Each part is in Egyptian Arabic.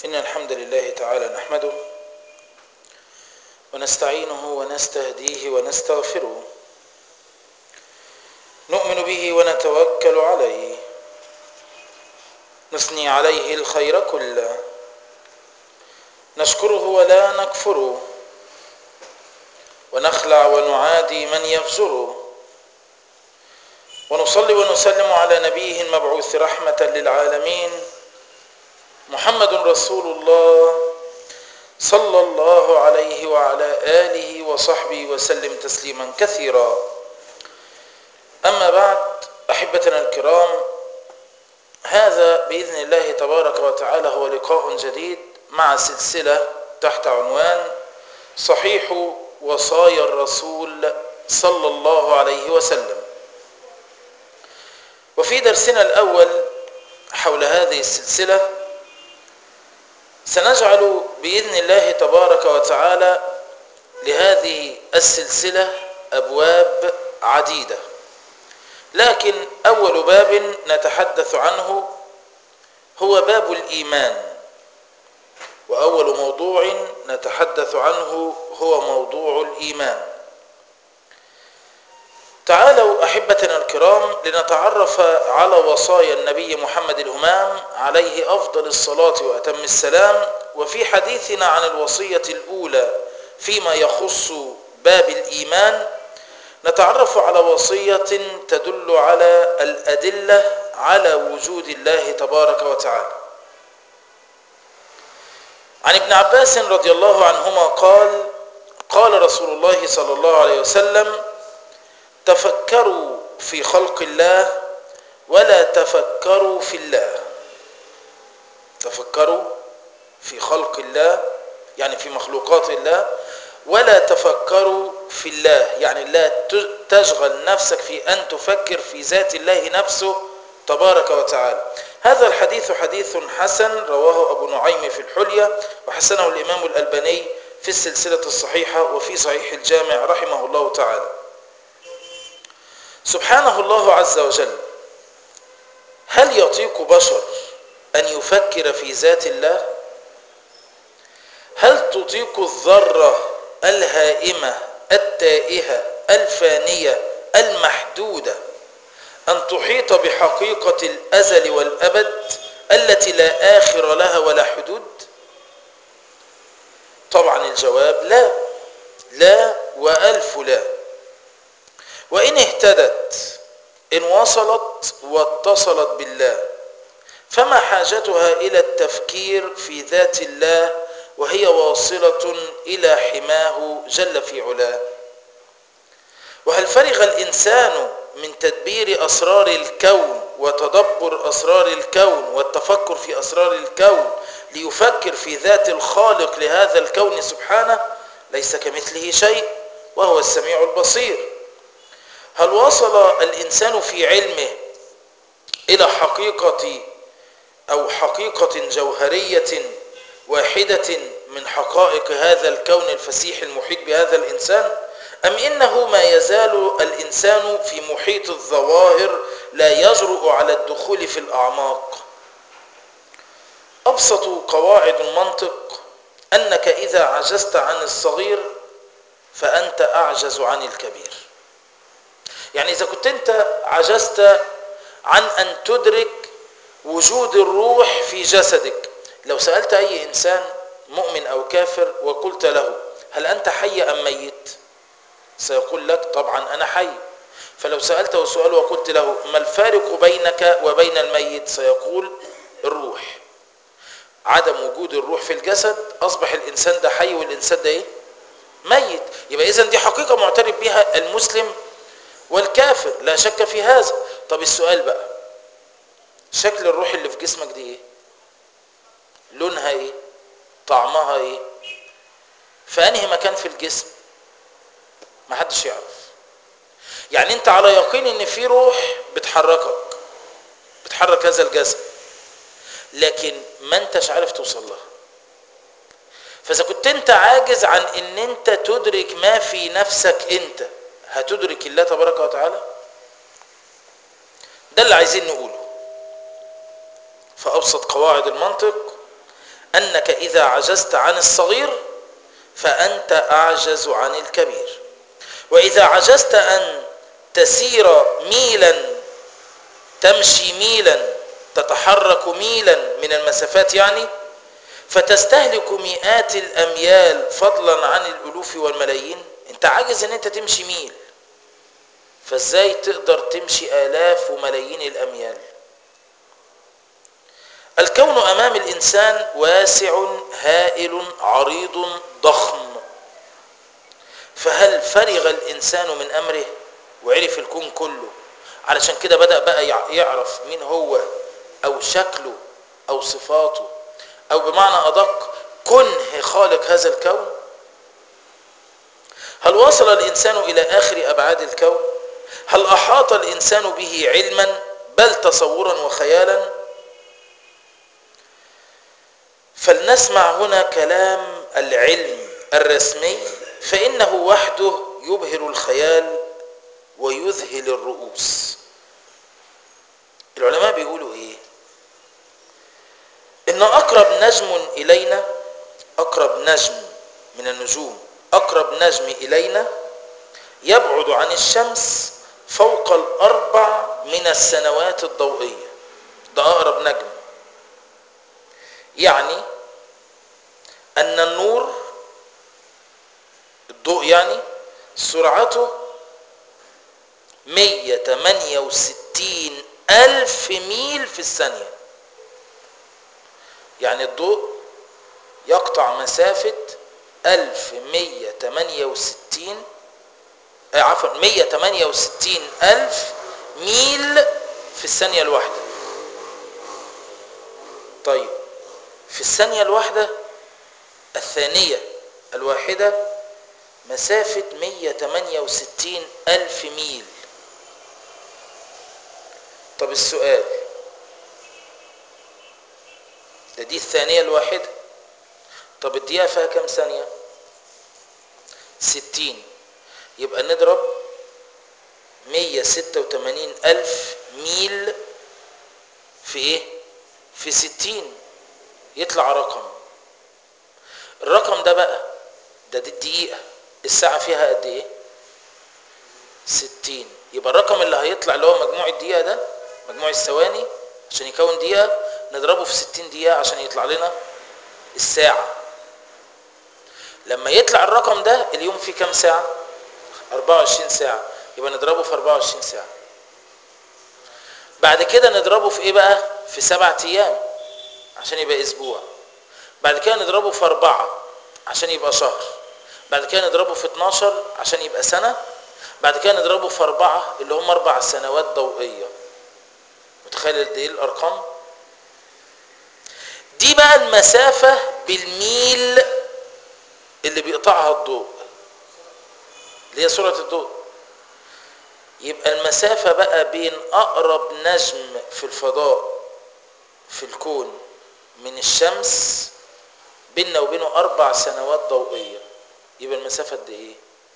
إن الحمد لله تعالى نحمده ونستعينه ونستهديه ونستغفره نؤمن به ونتوكل عليه نثني عليه الخير كله نشكره ولا نكفره ونخلع ونعادي من يفجره ونصلي ونسلم على نبيه المبعوث رحمة للعالمين محمد رسول الله صلى الله عليه وعلى آله وصحبه وسلم تسليما كثيرا أما بعد أحبتنا الكرام هذا بإذن الله تبارك وتعالى هو لقاء جديد مع سلسلة تحت عنوان صحيح وصايا الرسول صلى الله عليه وسلم وفي درسنا الأول حول هذه السلسلة سنجعل بإذن الله تبارك وتعالى لهذه السلسلة أبواب عديدة لكن أول باب نتحدث عنه هو باب الإيمان وأول موضوع نتحدث عنه هو موضوع الإيمان تعالوا أحبتنا الكرام لنتعرف على وصايا النبي محمد الهمام عليه أفضل الصلاة وأتم السلام وفي حديثنا عن الوصية الأولى فيما يخص باب الإيمان نتعرف على وصية تدل على الأدلة على وجود الله تبارك وتعالى عن ابن عباس رضي الله عنهما قال قال رسول الله صلى الله عليه وسلم تفكروا في خلق الله ولا تفكروا في الله تفكروا في خلق الله يعني في مخلوقات الله ولا تفكروا في الله يعني لا تشغل نفسك في أن تفكر في ذات الله نفسه تبارك وتعالى هذا الحديث حديث حسن رواه أبو نعيم في الحلية وحسنه الإمام الألباني في السلسلة الصحيحة وفي صحيح الجامع رحمه الله تعالى سبحانه الله عز وجل هل يطيق بشر أن يفكر في ذات الله هل تطيق الذرة الهائمة التائهة الفانية المحدودة أن تحيط بحقيقة الأزل والأبد التي لا آخر لها ولا حدود طبعا الجواب لا لا وألف لا وإن اهتدت إن وصلت واتصلت بالله فما حاجتها إلى التفكير في ذات الله وهي واصلة إلى حماه جل في علاه وهل فرغ الإنسان من تدبير أسرار الكون وتدبر أسرار الكون والتفكر في أسرار الكون ليفكر في ذات الخالق لهذا الكون سبحانه ليس كمثله شيء وهو السميع البصير هل وصل الإنسان في علمه إلى حقيقة أو حقيقة جوهرية واحدة من حقائق هذا الكون الفسيح المحيط بهذا الإنسان أم إنه ما يزال الإنسان في محيط الظواهر لا يجرؤ على الدخول في الأعماق أبسط قواعد المنطق أنك إذا عجزت عن الصغير فأنت أعجز عن الكبير يعني إذا كنت أنت عجزت عن أن تدرك وجود الروح في جسدك لو سألت أي إنسان مؤمن أو كافر وقلت له هل أنت حي أم ميت سيقول لك طبعا أنا حي فلو سألته سؤال وقلت له ما الفارق بينك وبين الميت سيقول الروح عدم وجود الروح في الجسد أصبح الإنسان ده حي والإنسان ده إيه؟ ميت يبقى إذن دي حقيقة معترف بها المسلم والكافر لا شك في هذا طب السؤال بقى شكل الروح اللي في جسمك دي ايه لونها ايه طعمها ايه في انهي مكان في الجسم ما حدش يعرف يعني انت على يقين ان في روح بتحركك بتحرك هذا الجسد لكن ما انتش عارف توصل لها فاذا كنت انت عاجز عن ان انت تدرك ما في نفسك انت هتدرك الله تبارك وتعالى ده اللي عايزين نقوله فأبسط قواعد المنطق أنك إذا عجزت عن الصغير فأنت أعجز عن الكبير وإذا عجزت أن تسير ميلا تمشي ميلا تتحرك ميلا من المسافات يعني فتستهلك مئات الأميال فضلا عن الألوف والملايين انت عاجز ان انت تمشي ميل فازاي تقدر تمشي آلاف وملايين الأميال الكون أمام الإنسان واسع هائل عريض ضخم فهل فرغ الإنسان من أمره وعرف الكون كله علشان كده بدأ بقى يعرف مين هو أو شكله أو صفاته أو بمعنى أدق كنه خالق هذا الكون هل وصل الإنسان إلى آخر أبعاد الكون هل أحاط الإنسان به علما بل تصورا وخيالا فلنسمع هنا كلام العلم الرسمي فإنه وحده يبهر الخيال ويذهل الرؤوس العلماء بيقولوا ايه ان اقرب نجم الينا اقرب نجم من النجوم اقرب نجم الينا يبعد عن الشمس فوق الاربع من السنوات الضوئيه ده اقرب نجم يعني ان النور الضوء يعني سرعته 168 ألف ميل في الثانية يعني الضوء يقطع مسافة 1168 آه عفوا 168 ألف ميل في الثانية الواحدة طيب في الثانية الواحدة الثانية الواحدة مسافة 168 ألف ميل طب السؤال ده دي الثانية الواحدة طب الدقيقة فيها كم ثانية ستين يبقى نضرب مية ستة وتمانين ألف ميل في ايه في ستين يطلع رقم الرقم ده بقى ده دي الدقيقة الساعة فيها قد ايه ستين يبقى الرقم اللي هيطلع اللي هو مجموع الدقيقة ده مجموع الثواني عشان يكون دقيقة نضربه في 60 دقيقة عشان يطلع لنا الساعة لما يطلع الرقم ده اليوم فيه كام ساعة 24 ساعة يبقى نضربه في 24 ساعة بعد كده نضربه في ايه بقى في سبعة ايام عشان يبقى اسبوع بعد كده نضربه في اربعة عشان يبقى شهر بعد كده نضربه في 12 عشان يبقى سنة بعد كده نضربه في أربعة اللي هم أربع سنوات ضوئية متخيل قد إيه الأرقام؟ دي بقى المسافة بالميل اللي بيقطعها الضوء اللي هي سرعة الضوء يبقى المسافة بقى بين أقرب نجم في الفضاء في الكون من الشمس بيننا وبينه أربع سنوات ضوئية يبقى المسافة قد إيه؟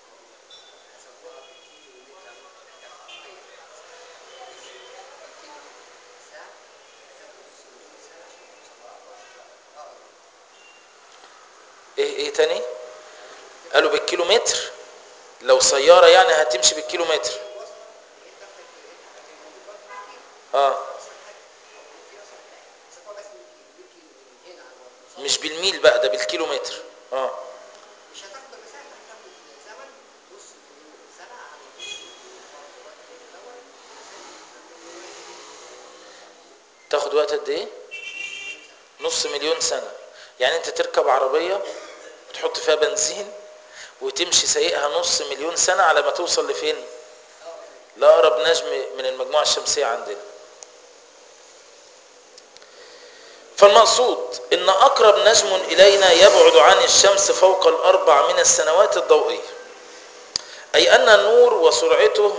ايه ايه تاني قالوا بالكيلومتر لو سيارة يعني هتمشي بالكيلومتر اه مش بالميل بقى ده بالكيلومتر اه مش هتاخد مسافه هتاخد زمن نص مليون سنه على نص مليون دوت تاخد وقت قد ايه نص مليون سنة يعني انت تركب عربية وتحط فيها بنزين وتمشي سايقها نص مليون سنة على ما توصل لفين لأقرب نجم من المجموعة الشمسية عندنا فالمقصود ان اقرب نجم الينا يبعد عن الشمس فوق الاربع من السنوات الضوئية اي ان النور وسرعته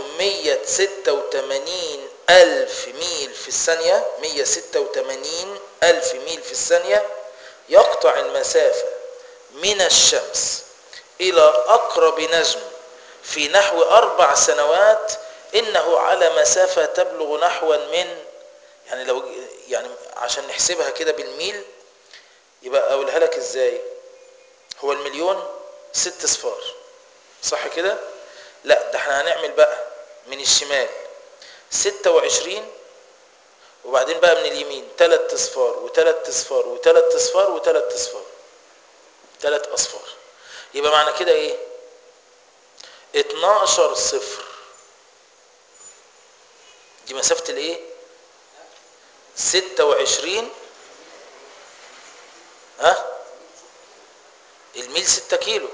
186 الف ميل في الثانية 186 الف ميل في الثانية يقطع المسافة من الشمس الى اقرب نجم في نحو اربع سنوات انه على مسافة تبلغ نحوا من يعني لو يعني عشان نحسبها كده بالميل يبقى اقولها لك ازاي هو المليون ست صفار صح كده لا ده احنا هنعمل بقى من الشمال ستة وعشرين وبعدين بقى من اليمين تلات اصفار وتلات اصفار وتلات اصفار وتلات اصفار تلات اصفار يبقى معنى كده ايه 12 صفر دي مسافة الايه 26 ها الميل 6 كيلو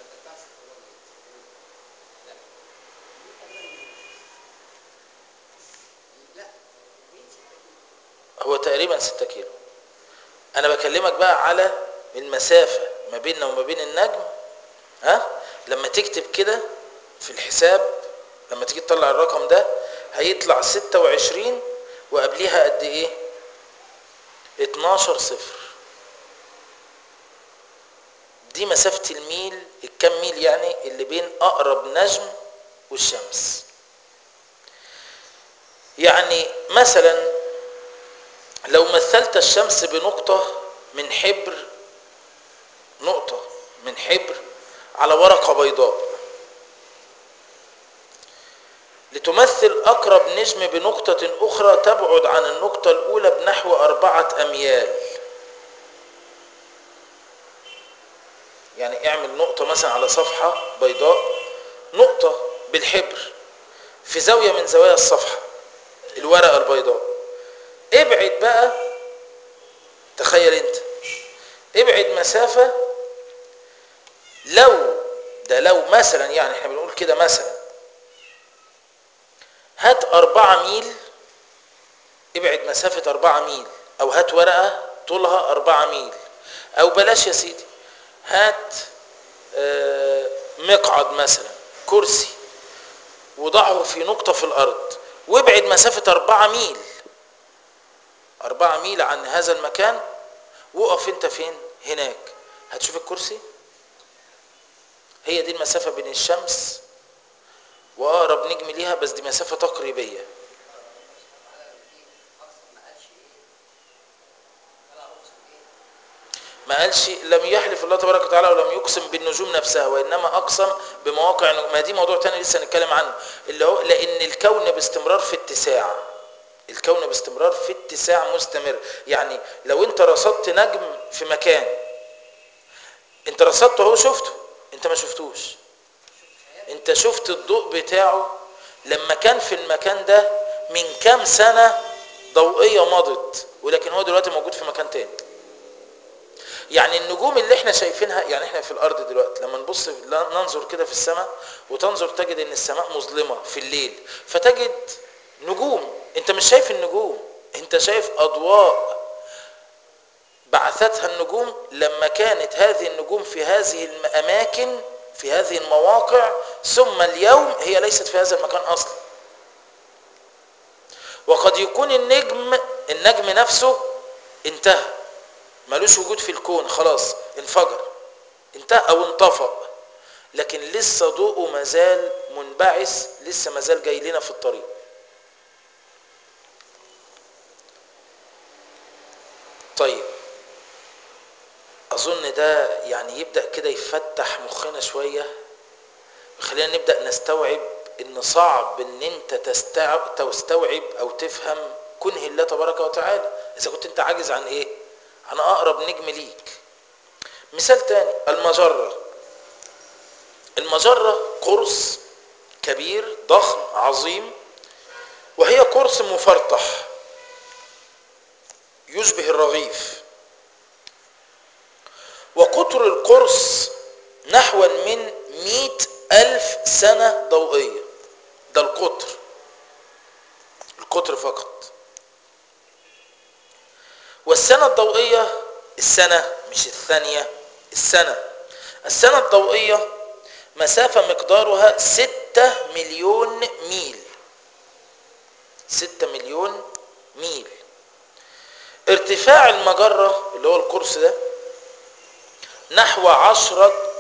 هو تقريبا 6 كيلو انا بكلمك بقى على المسافة ما بيننا وما بين النجم ها لما تكتب كده في الحساب لما تيجي تطلع الرقم ده هيطلع 26 وقبليها قد ايه 12 صفر دي مسافة الميل الكم ميل يعني اللي بين اقرب نجم والشمس يعني مثلا لو مثلت الشمس بنقطة من حبر نقطة من حبر على ورقة بيضاء لتمثل أقرب نجم بنقطة أخرى تبعد عن النقطة الأولى بنحو أربعة أميال يعني اعمل نقطة مثلا على صفحة بيضاء نقطة بالحبر في زاوية من زوايا الصفحة الورقة البيضاء ابعد بقى تخيل انت ابعد مسافة لو ده لو مثلا يعني احنا بنقول كده مثلا هات أربعة ميل ابعد مسافة أربعة ميل أو هات ورقة طولها أربعة ميل أو بلاش يا سيدي هات آه، مقعد مثلا كرسي وضعه في نقطة في الأرض وابعد مسافة أربعة ميل أربعة ميل عن هذا المكان وقف أنت فين هناك هتشوف الكرسي هي دي المسافة بين الشمس وأقرب نجم ليها بس دي مسافة تقريبية ما قالش لم يحلف الله تبارك وتعالى ولم يقسم بالنجوم نفسها وانما اقسم بمواقع النجوم. ما دي موضوع تاني لسه هنتكلم عنه اللي هو لان الكون باستمرار في اتساع الكون باستمرار في اتساع مستمر يعني لو انت رصدت نجم في مكان انت رصدته اهو شفته انت ما شفتوش انت شفت الضوء بتاعه لما كان في المكان ده من كام سنة ضوئية مضت ولكن هو دلوقتي موجود في مكان تاني يعني النجوم اللي احنا شايفينها يعني احنا في الارض دلوقتي لما نبص ننظر كده في السماء وتنظر تجد ان السماء مظلمة في الليل فتجد نجوم انت مش شايف النجوم انت شايف اضواء بعثتها النجوم لما كانت هذه النجوم في هذه الاماكن في هذه المواقع ثم اليوم هي ليست في هذا المكان اصلا وقد يكون النجم النجم نفسه انتهى ملوش وجود في الكون خلاص انفجر انتهى او انطفأ لكن لسه ضوءه مازال منبعث لسه مازال جاي لنا في الطريق طيب اظن ده يعني يبدا كده يفتح مخنا شويه وخلينا نبدا نستوعب ان صعب ان انت تستوعب, تستوعب او تفهم كنه الله تبارك وتعالى اذا كنت انت عاجز عن ايه عن اقرب نجم ليك مثال تاني المجره المجره قرص كبير ضخم عظيم وهي قرص مفرطح يشبه الرغيف وقطر القرص نحو من مئة ألف سنة ضوئية ده القطر القطر فقط والسنة الضوئية السنة مش الثانية السنة السنة الضوئية مسافة مقدارها ستة مليون ميل ستة مليون ميل ارتفاع المجرة اللي هو القرص ده نحو عشرة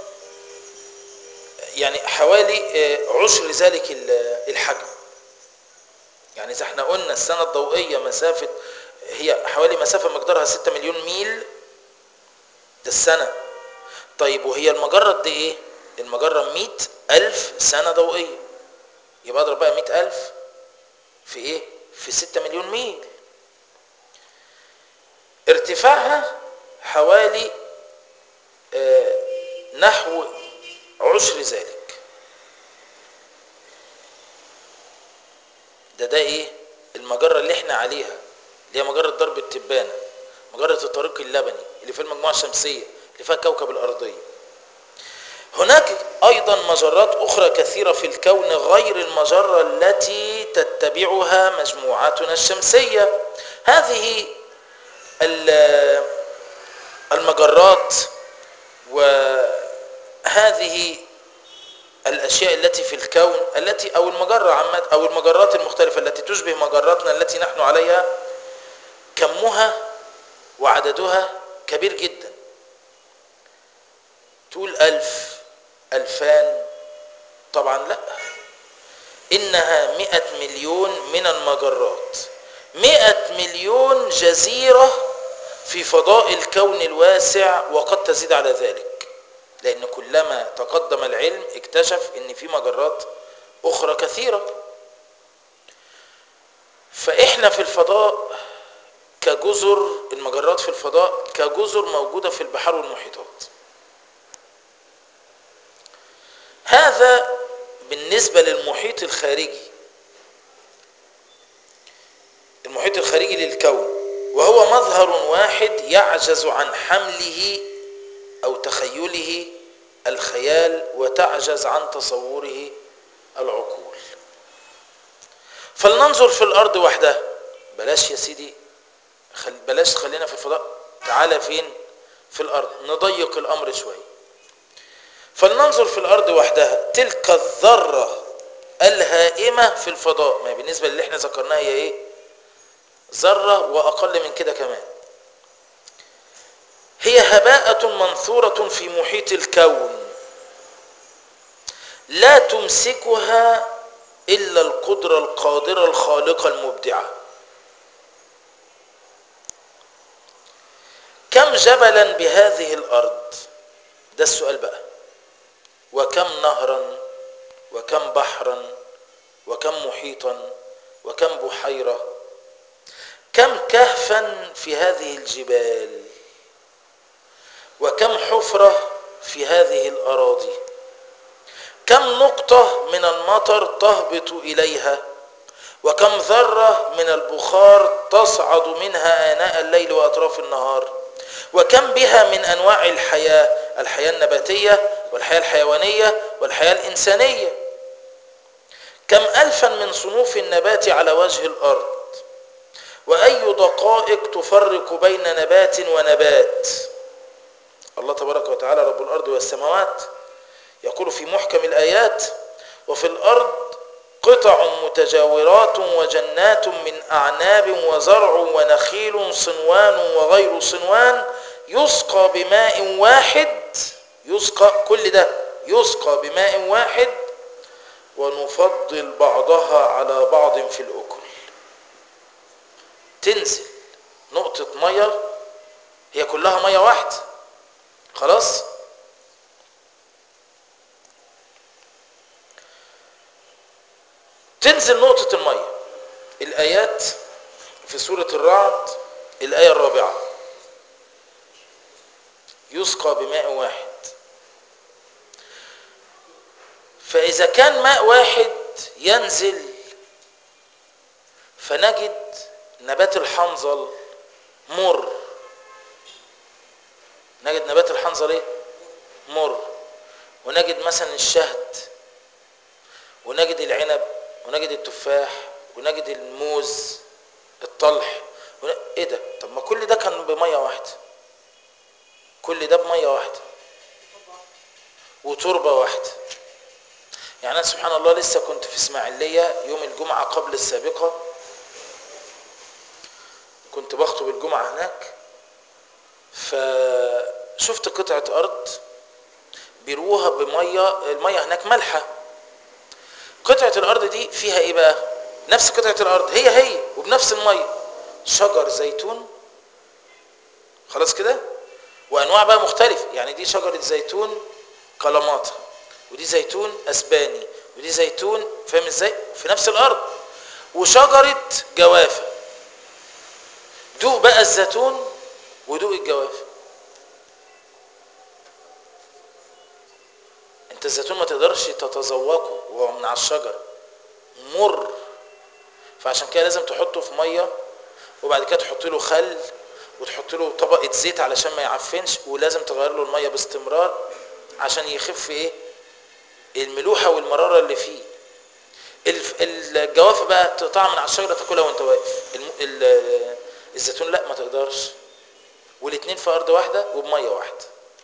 يعني حوالي عشر ذلك الحجم يعني إذا احنا قلنا السنة الضوئية مسافة هي حوالي مسافة مقدارها 6 مليون ميل ده السنة طيب وهي المجرة قد ايه المجرة مئة ألف سنة ضوئية يبقى اضرب بقى مئة ألف في ايه في ستة مليون ميل ارتفاعها حوالي آه نحو عشر ذلك ده ده ايه المجرة اللي احنا عليها اللي هي مجرة درب التبانة مجرة الطريق اللبني اللي في المجموعة الشمسية اللي فيها كوكب الأرضية هناك أيضا مجرات أخرى كثيرة في الكون غير المجرة التي تتبعها مجموعاتنا الشمسية هذه المجرات وهذه الأشياء التي في الكون التي أو المجرة عامة أو المجرات المختلفة التي تشبه مجراتنا التي نحن عليها كمها وعددها كبير جدا تقول ألف ألفان طبعا لا إنها مئة مليون من المجرات مئة مليون جزيرة في فضاء الكون الواسع وقد تزيد على ذلك لأن كلما تقدم العلم اكتشف أن في مجرات أخرى كثيرة فإحنا في الفضاء كجزر المجرات في الفضاء كجزر موجودة في البحار والمحيطات هذا بالنسبة للمحيط الخارجي المحيط الخارجي للكون وهو مظهر واحد يعجز عن حمله أو تخيله الخيال وتعجز عن تصوره العقول فلننظر في الأرض وحدها بلاش يا سيدي خل... بلاش خلينا في الفضاء تعالى فين في الأرض نضيق الأمر شوية فلننظر في الأرض وحدها تلك الذرة الهائمة في الفضاء ما بالنسبة للي احنا ذكرناها هي ايه ذرة وأقل من كده كمان هي هباءة منثورة في محيط الكون لا تمسكها إلا القدرة القادرة الخالقة المبدعة كم جبلا بهذه الأرض ده السؤال بقى وكم نهرا وكم بحرا وكم محيطا وكم بحيرة كم كهفا في هذه الجبال وكم حفرة في هذه الأراضي كم نقطة من المطر تهبط إليها وكم ذرة من البخار تصعد منها آناء الليل وأطراف النهار وكم بها من أنواع الحياة الحياة النباتية والحياة الحيوانية والحياة الإنسانية كم ألفا من صنوف النبات على وجه الأرض وأي دقائق تفرق بين نبات ونبات الله تبارك وتعالى رب الأرض والسماوات يقول في محكم الآيات وفي الأرض قطع متجاورات وجنات من أعناب وزرع ونخيل صنوان وغير صنوان يسقى بماء واحد يسقى كل ده يسقى بماء واحد ونفضل بعضها على بعض في الأكل تنزل نقطة مية هي كلها مية واحدة خلاص تنزل نقطة المية الآيات في سورة الرعد الآية الرابعة يسقى بماء واحد فإذا كان ماء واحد ينزل فنجد نبات الحنظل مر نجد نبات الحنظل ايه مر ونجد مثلا الشهد ونجد العنب ونجد التفاح ونجد الموز الطلح ون... ايه ده طب ما كل ده كان بميه واحده كل ده بميه واحده وتربه واحده يعني انا سبحان الله لسه كنت في اسماعيليه يوم الجمعه قبل السابقه كنت بخطب الجمعه هناك فشفت قطعه ارض بيروها بميه الميه هناك مالحه قطعه الارض دي فيها ايه بقى نفس قطعه الارض هي هي وبنفس الميه شجر زيتون خلاص كده وانواع بقى مختلفه يعني دي شجره زيتون كلاماتا ودي زيتون اسباني ودي زيتون فاهم ازاي في نفس الارض وشجره جوافه دوق بقى الزيتون ودوق الجوافه انت الزيتون ما تقدرش تتذوقه وهو من على الشجر مر فعشان كده لازم تحطه في ميه وبعد كده تحط له خل وتحط له طبقه زيت علشان ما يعفنش ولازم تغير له الميه باستمرار عشان يخف ايه الملوحه والمراره اللي فيه الف- الجوافه بقى تقطعها من على الشجره تاكلها وانت واقف الم- ال- الزيتون لا ما تقدرش والاثنين في ارض واحده وبميه واحده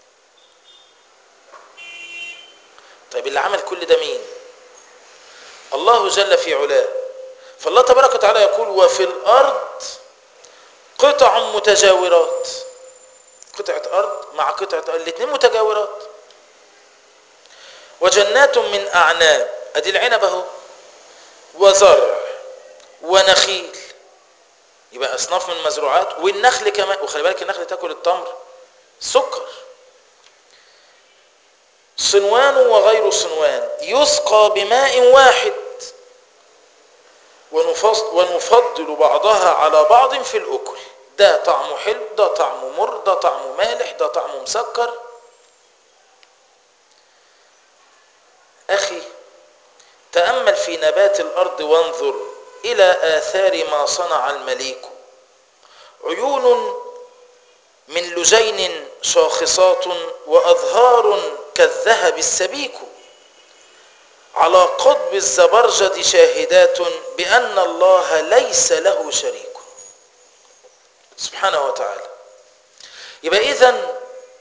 طيب اللي عمل كل ده مين الله جل في علاه فالله تبارك وتعالى يقول وفي الارض قطع متجاورات قطعة أرض مع قطعة أرض الاثنين متجاورات وجنات من أعناب أدي العنب أهو وزرع ونخيل يبقى أصناف من المزروعات والنخل كمان وخلي بالك النخل تاكل التمر سكر صنوان وغير صنوان يسقى بماء واحد ونفص- ونفضل بعضها على بعض في الأكل ده طعمه حلو ده طعمه مر ده طعمه مالح ده طعمه مسكر أخي تأمل في نبات الأرض وانظر إلى آثار ما صنع المليك عيون من لجين شاخصات وأظهار كالذهب السبيك على قطب الزبرجد شاهدات بأن الله ليس له شريك سبحانه وتعالى يبقى إذن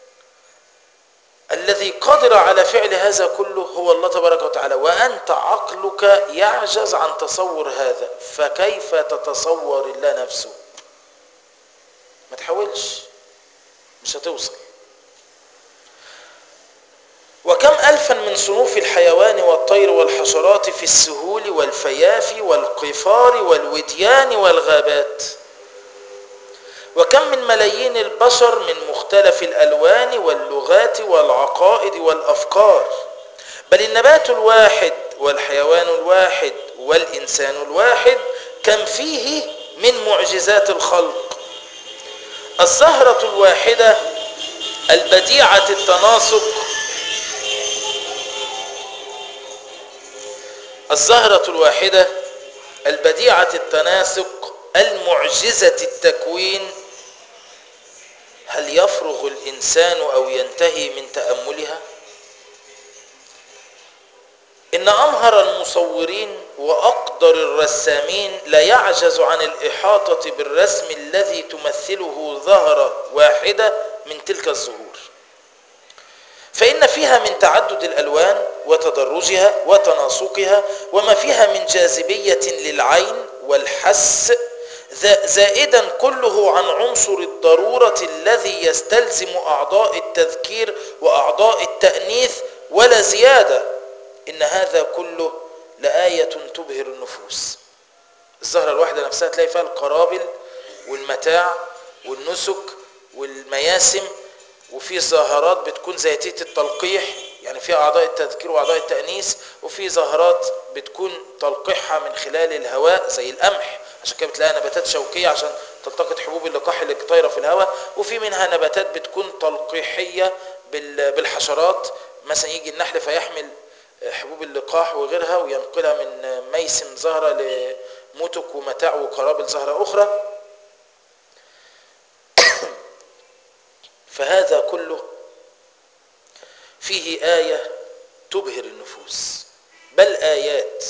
الذي قدر على فعل هذا كله هو الله تبارك وتعالى وأنت عقلك يعجز عن تصور هذا فكيف تتصور الله نفسه ما تحاولش مش هتوصل وكم ألفا من صنوف الحيوان والطير والحشرات في السهول والفياف والقفار والوديان والغابات وكم من ملايين البشر من مختلف الألوان واللغات والعقائد والأفكار بل النبات الواحد والحيوان الواحد والإنسان الواحد كم فيه من معجزات الخلق الزهرة الواحدة البديعة التناسق الزهرة الواحدة البديعة التناسق المعجزة التكوين هل يفرغ الإنسان أو ينتهي من تأملها؟ إن أمهر المصورين وأقدر الرسامين لا يعجز عن الإحاطة بالرسم الذي تمثله ظهرة واحدة من تلك الزهور فإن فيها من تعدد الألوان وتدرجها وتناسقها وما فيها من جاذبية للعين والحس زائدا كله عن عنصر الضرورة الذي يستلزم أعضاء التذكير وأعضاء التأنيث ولا زيادة إن هذا كله لآية تبهر النفوس الزهرة الواحدة نفسها تلاقي فيها القرابل والمتاع والنسك والمياسم وفي زهرات بتكون ذاتية التلقيح يعني فيها أعضاء التذكير وأعضاء التأنيث وفي زهرات بتكون تلقيحها من خلال الهواء زي القمح عشان كده بتلاقي نباتات شوكية عشان تلتقط حبوب اللقاح اللي طايرة في الهواء وفي منها نباتات بتكون تلقيحية بالحشرات مثلا يجي النحل فيحمل حبوب اللقاح وغيرها وينقلها من ميسم زهرة لمتك ومتاع وقرابل زهرة أخرى فهذا كله فيه آية تبهر النفوس بل آيات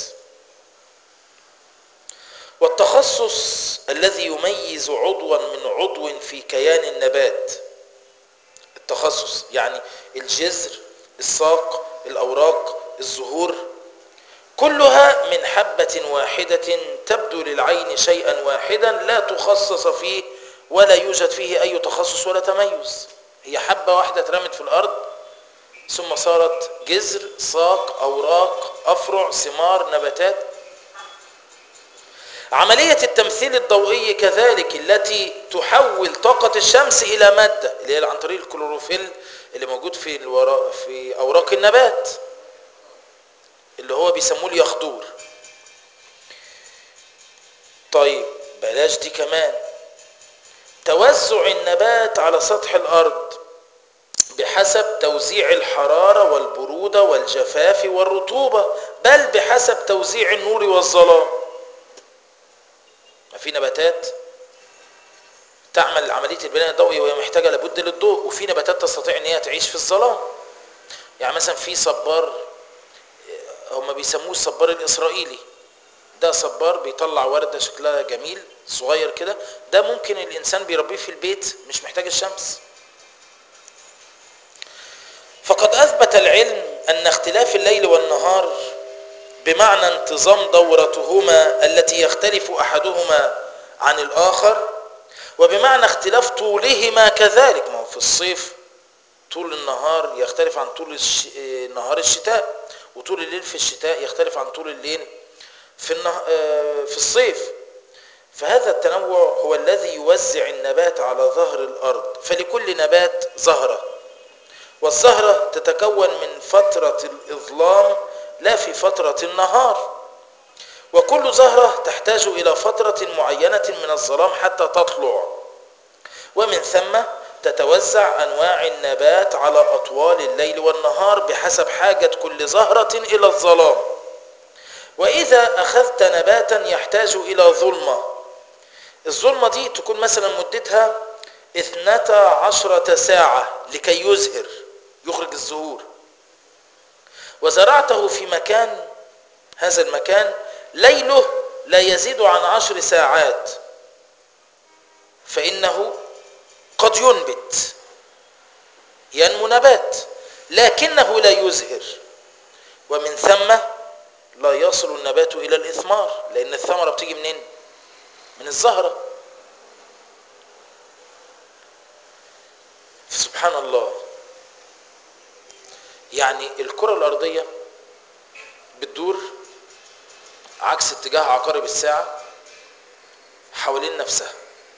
والتخصص الذي يميز عضوا من عضو في كيان النبات التخصص يعني الجذر الساق الأوراق الزهور كلها من حبة واحدة تبدو للعين شيئا واحدا لا تخصص فيه ولا يوجد فيه أي تخصص ولا تميز هي حبة واحدة اترمت في الأرض ثم صارت جذر ساق أوراق أفرع ثمار نباتات عملية التمثيل الضوئي كذلك التي تحول طاقة الشمس إلى مادة اللي هي عن طريق الكلوروفيل اللي موجود في الورا في أوراق النبات اللي هو بيسموه اليخدور طيب بلاش دي كمان توزع النبات على سطح الأرض بحسب توزيع الحرارة والبرودة والجفاف والرطوبة بل بحسب توزيع النور والظلام في نباتات تعمل عملية البناء الضوئي وهي محتاجة لابد للضوء وفي نباتات تستطيع ان هي تعيش في الظلام يعني مثلا في صبار هم بيسموه الصبار الإسرائيلي ده صبار بيطلع وردة شكلها جميل صغير كده ده ممكن الإنسان بيربيه في البيت مش محتاج الشمس فقد أثبت العلم أن اختلاف الليل والنهار بمعنى انتظام دورتهما التي يختلف أحدهما عن الآخر وبمعنى اختلاف طولهما كذلك ما هو في الصيف طول النهار يختلف عن طول الش... نهار الشتاء وطول الليل في الشتاء يختلف عن طول الليل في, النه... في الصيف فهذا التنوع هو الذي يوزع النبات على ظهر الأرض فلكل نبات زهرة والزهرة تتكون من فترة الإظلام لا في فترة النهار وكل زهرة تحتاج إلى فترة معينة من الظلام حتى تطلع ومن ثم تتوزع أنواع النبات على أطوال الليل والنهار بحسب حاجة كل زهرة إلى الظلام وإذا أخذت نباتا يحتاج إلى ظلمة الظلمة دي تكون مثلا مدتها اثنتا عشرة ساعة لكي يزهر يخرج الزهور وزرعته في مكان هذا المكان ليله لا يزيد عن عشر ساعات فإنه قد ينبت ينمو نبات لكنه لا يزهر ومن ثم لا يصل النبات إلى الإثمار لأن الثمرة بتيجي منين؟ من الزهرة سبحان الله يعني الكرة الأرضية بتدور عكس اتجاه عقارب الساعة حوالين نفسها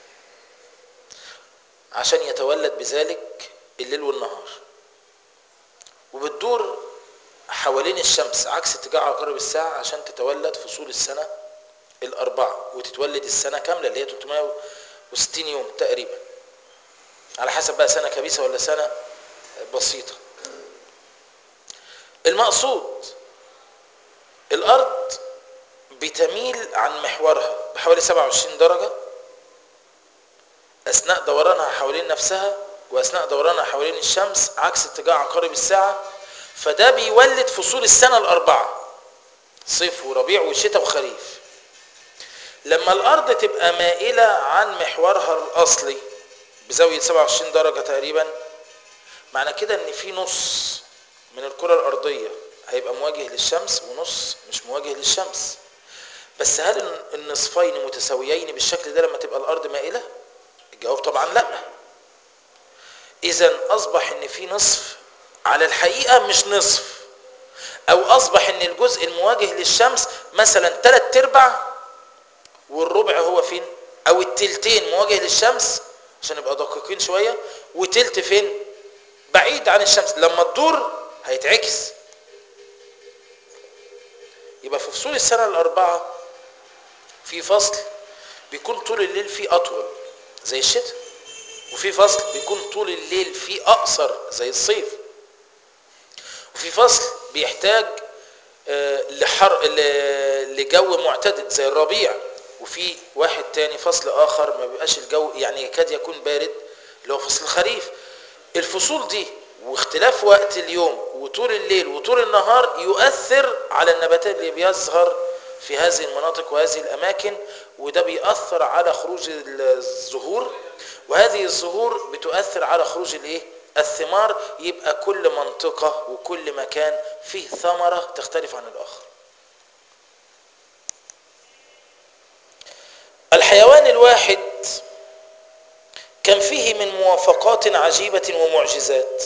عشان يتولد بذلك الليل والنهار وبتدور حوالين الشمس عكس اتجاه عقارب الساعة عشان تتولد فصول السنة الأربعة وتتولد السنة كاملة اللي هي 360 يوم تقريبا على حسب بقى سنة كبيسة ولا سنة بسيطة المقصود الأرض بتميل عن محورها بحوالي 27 درجة أثناء دورانها حوالين نفسها وأثناء دورانها حوالين الشمس عكس اتجاه عقارب الساعة فده بيولد فصول السنة الأربعة صيف وربيع وشتاء وخريف لما الأرض تبقى مائلة عن محورها الأصلي بزاوية 27 درجة تقريبا معنى كده ان في نص من الكرة الأرضية هيبقى مواجه للشمس ونص مش مواجه للشمس بس هل النصفين متساويين بالشكل ده لما تبقى الأرض مائلة الجواب طبعا لا إذا أصبح ان في نصف على الحقيقة مش نصف أو أصبح ان الجزء المواجه للشمس مثلا ثلاث ارباع والربع هو فين أو التلتين مواجه للشمس عشان نبقى دقيقين شوية وتلت فين بعيد عن الشمس لما تدور هيتعكس يبقى في فصول السنة الأربعة في فصل بيكون طول الليل فيه أطول زي الشتاء وفي فصل بيكون طول الليل فيه أقصر زي الصيف وفي فصل بيحتاج لحر لجو معتدل زي الربيع وفي واحد تاني فصل آخر ما بيبقاش الجو يعني يكاد يكون بارد اللي هو فصل الخريف الفصول دي واختلاف وقت اليوم وطول الليل وطول النهار يؤثر على النباتات اللي بيظهر في هذه المناطق وهذه الأماكن وده بيأثر على خروج الزهور وهذه الزهور بتؤثر على خروج الايه الثمار يبقى كل منطقة وكل مكان فيه ثمرة تختلف عن الآخر الحيوان الواحد كان فيه من موافقات عجيبة ومعجزات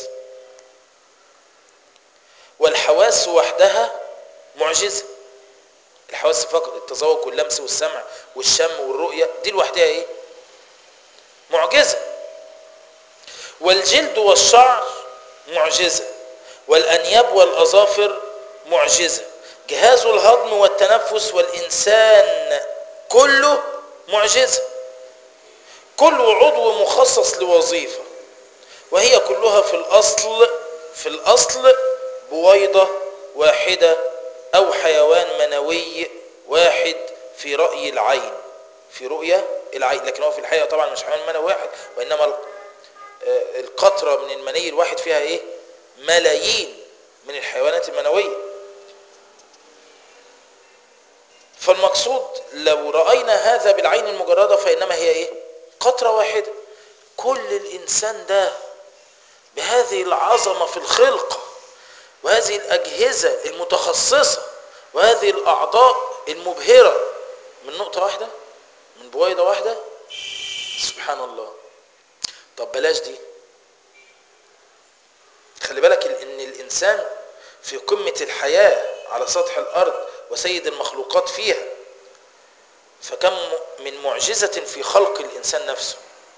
والحواس وحدها معجزة الحواس فقط التذوق واللمس والسمع والشم والرؤيه دي لوحدها ايه معجزه والجلد والشعر معجزه والانياب والاظافر معجزه جهاز الهضم والتنفس والانسان كله معجزه كل عضو مخصص لوظيفه وهي كلها في الاصل في الاصل بويضه واحده او حيوان منوي واحد في راي العين في رؤيه العين لكن هو في الحقيقه طبعا مش حيوان منوي واحد وانما ال- آه، القطره من المني الواحد فيها ايه ملايين من الحيوانات المنويه فالمقصود لو راينا هذا بالعين المجرده فانما هي ايه قطره واحده كل الانسان ده بهذه العظمه في الخلقه وهذه الاجهزه المتخصصه وهذه الاعضاء المبهره من نقطه واحده من بويضه واحده سبحان الله طب بلاش دي خلي بالك ال- ان الانسان في قمه الحياه على سطح الارض وسيد المخلوقات فيها فكم م- من معجزه في خلق الانسان نفسه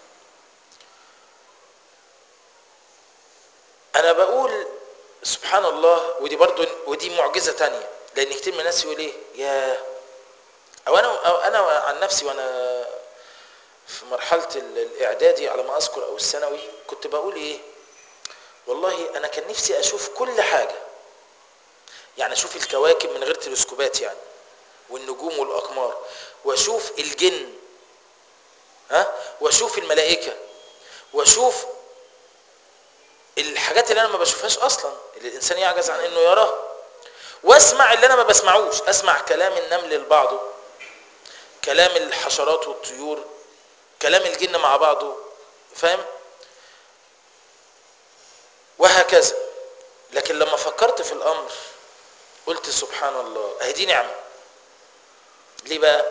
انا بقول سبحان الله ودي برضو ودي معجزه تانية لان كتير من الناس يقول ايه يا او انا او انا عن نفسي وانا في مرحله ال- الاعدادي على ما اذكر او الثانوي كنت بقول ايه والله انا كان نفسي اشوف كل حاجه يعني اشوف الكواكب من غير تلسكوبات يعني والنجوم والاقمار واشوف الجن ها واشوف الملائكه واشوف الحاجات اللي انا ما بشوفهاش اصلا اللي الانسان يعجز عن انه يراها واسمع اللي انا ما بسمعوش اسمع كلام النمل لبعضه كلام الحشرات والطيور كلام الجن مع بعضه فاهم وهكذا لكن لما فكرت في الامر قلت سبحان الله اهي دي نعمه ليه بقى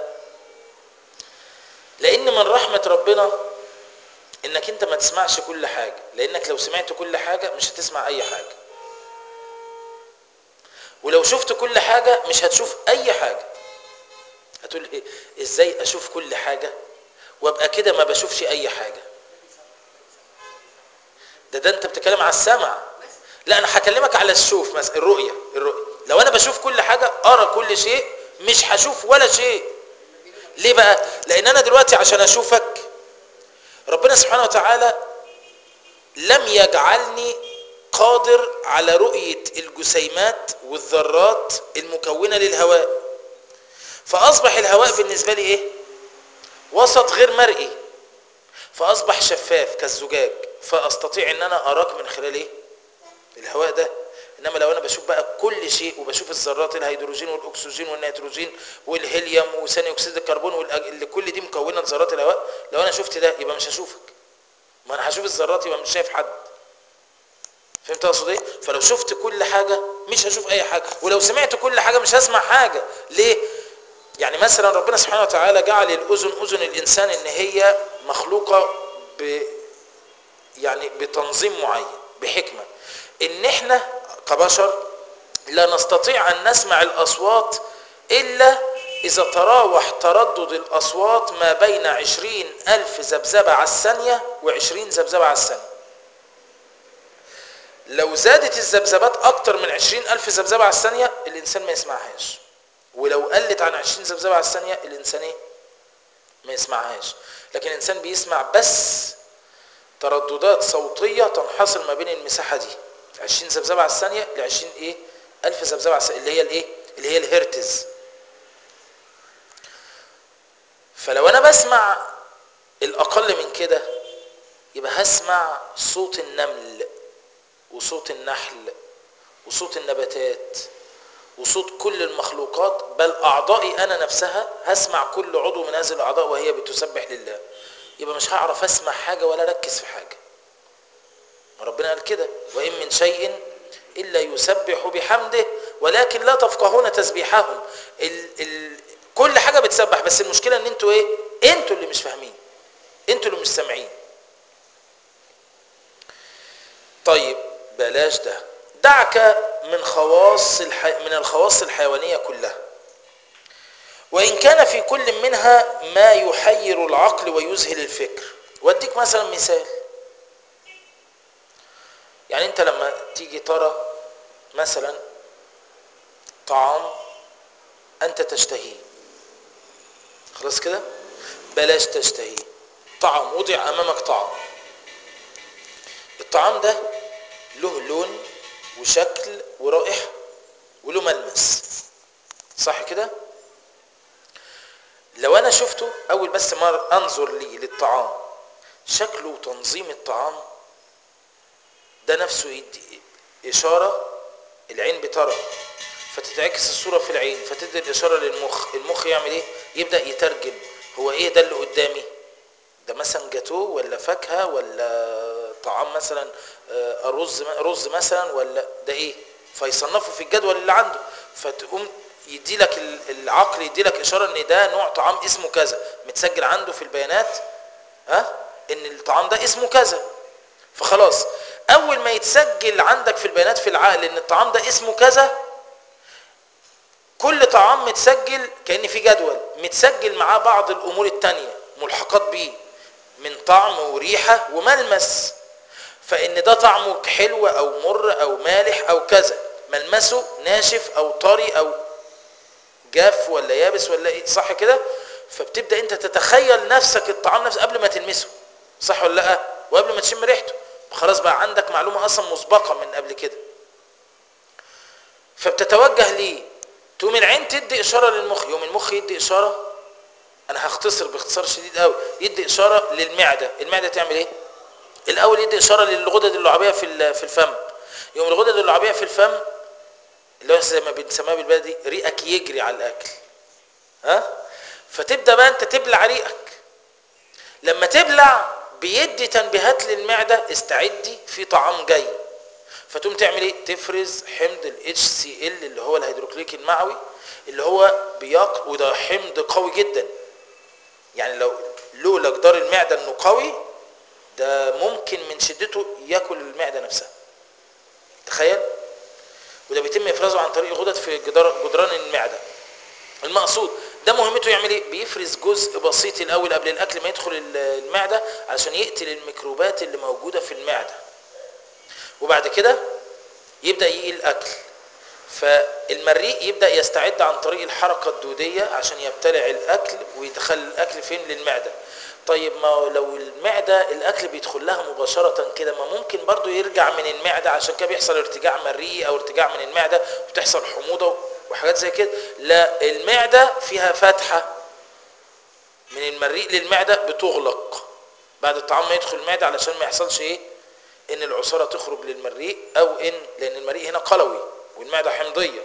لان من رحمه ربنا انك انت ما تسمعش كل حاجه لانك لو سمعت كل حاجه مش هتسمع اي حاجه ولو شفت كل حاجه مش هتشوف اي حاجه هتقول ايه ازاي اشوف كل حاجه وابقى كده ما بشوفش اي حاجه ده ده انت بتتكلم على السمع لا انا هكلمك على الشوف مثلا الرؤيه الرؤيه لو انا بشوف كل حاجه ارى كل شيء مش هشوف ولا شيء ليه بقى لان انا دلوقتي عشان اشوفك ربنا سبحانه وتعالى لم يجعلني قادر على رؤيه الجسيمات والذرات المكونه للهواء فاصبح الهواء بالنسبه لي ايه وسط غير مرئي فاصبح شفاف كالزجاج فاستطيع ان انا اراك من خلال ايه الهواء ده انما لو انا بشوف بقى كل شيء وبشوف الذرات الهيدروجين والاكسجين والنيتروجين والهيليوم وثاني اكسيد الكربون والأج... اللي كل دي مكونه لذرات الهواء لو انا شفت ده يبقى مش هشوفك ما انا هشوف الذرات يبقى مش شايف حد فهمت اقصد ايه فلو شفت كل حاجه مش هشوف اي حاجه ولو سمعت كل حاجه مش هسمع حاجه ليه يعني مثلا ربنا سبحانه وتعالى جعل الاذن اذن الانسان ان هي مخلوقه ب يعني بتنظيم معين بحكمه ان احنا كبشر لا نستطيع ان نسمع الاصوات الا اذا تراوح تردد الاصوات ما بين عشرين الف ذبذبه على الثانيه وعشرين ذبذبه على الثانيه لو زادت الذبذبات اكتر من عشرين الف ذبذبه على الثانيه الانسان ما يسمعهاش ولو قلت عن 20 ذبذبه على الثانيه الانسان ايه ما يسمعهاش لكن الانسان بيسمع بس ترددات صوتيه تنحصر ما بين المساحه دي 20 ذبذبه على الثانيه ل 20 ايه الف ذبذبه على الثانيه اللي هي الايه اللي هي الهرتز فلو انا بسمع الاقل من كده يبقى هسمع صوت النمل وصوت النحل وصوت النباتات وصوت كل المخلوقات بل اعضائي انا نفسها هسمع كل عضو من هذه الاعضاء وهي بتسبح لله يبقى مش هعرف اسمع حاجه ولا اركز في حاجه ربنا قال كده وان من شيء الا يسبح بحمده ولكن لا تفقهون تسبيحهم ال ال كل حاجه بتسبح بس المشكله ان انتوا ايه انتوا اللي مش فاهمين انتوا اللي مش سامعين طيب بلاش ده دعك من خواص الح... من الخواص الحيوانيه كلها وإن كان في كل منها ما يحير العقل ويذهل الفكر واديك مثلا مثال يعني انت لما تيجي ترى مثلا طعام انت تشتهيه خلاص كده بلاش تشتهيه طعام وضع امامك طعام الطعام ده له لون وشكل ورائحه وله ملمس صح كده لو انا شفته اول بس ما انظر لي للطعام شكله وتنظيم الطعام ده نفسه يدي اشاره العين بترى فتتعكس الصوره في العين فتدي الاشاره للمخ المخ يعمل ايه يبدا يترجم هو ايه ده اللي قدامي ده مثلا جاتو ولا فاكهه ولا طعام مثلا آه، رز رز مثلا ولا ده ايه فيصنفه في الجدول اللي عنده فتقوم يدي لك العقل يدي لك اشاره ان ده نوع طعام اسمه كذا متسجل عنده في البيانات ها ان الطعام ده اسمه كذا فخلاص اول ما يتسجل عندك في البيانات في العقل ان الطعام ده اسمه كذا كل طعام متسجل كأن في جدول متسجل معاه بعض الامور التانية ملحقات بيه من طعم وريحة وملمس فان ده طعمه حلو او مر او مالح او كذا ملمسه ناشف او طري او جاف ولا يابس ولا ايه صح كده فبتبدا انت تتخيل نفسك الطعام نفسه قبل ما تلمسه صح ولا لا وقبل ما تشم ريحته خلاص بقى عندك معلومه اصلا مسبقه من قبل كده فبتتوجه ليه تقوم العين تدي اشاره للمخ يوم المخ يدي اشاره انا هختصر باختصار شديد قوي يدي اشاره للمعده المعده تعمل ايه الاول يدي اشاره للغدد اللعابيه في في الفم يوم الغدد اللعابيه في الفم اللي هو زي ما بنسميها بالبلدي ريقك يجري على الاكل ها فتبدا بقى انت تبلع ريقك لما تبلع بيدي تنبيهات للمعده استعدي في طعام جاي فتقوم تعمل ايه تفرز حمض ال HCl اللي هو الهيدروكليك المعوي اللي هو بيق وده حمض قوي جدا يعني لو لولا جدار المعده انه قوي ده ممكن من شدته ياكل المعده نفسها تخيل وده بيتم افرازه عن طريق غدد في جدار جدران المعده المقصود ده مهمته يعمل ايه بيفرز جزء بسيط الاول قبل الاكل ما يدخل المعده علشان يقتل الميكروبات اللي موجوده في المعده وبعد كده يبدا يقيل الاكل فالمريء يبدا يستعد عن طريق الحركه الدوديه عشان يبتلع الاكل ويدخل الاكل فين للمعده طيب ما لو المعده الاكل بيدخل لها مباشره كده ما ممكن برضو يرجع من المعده عشان كده بيحصل ارتجاع مريء او ارتجاع من المعده وبتحصل حموضه وحاجات زي كده لا المعده فيها فتحه من المريء للمعده بتغلق بعد الطعام ما يدخل المعده علشان ما يحصلش ايه ان العصاره تخرج للمريء او ان لان المريء هنا قلوي والمعده حمضيه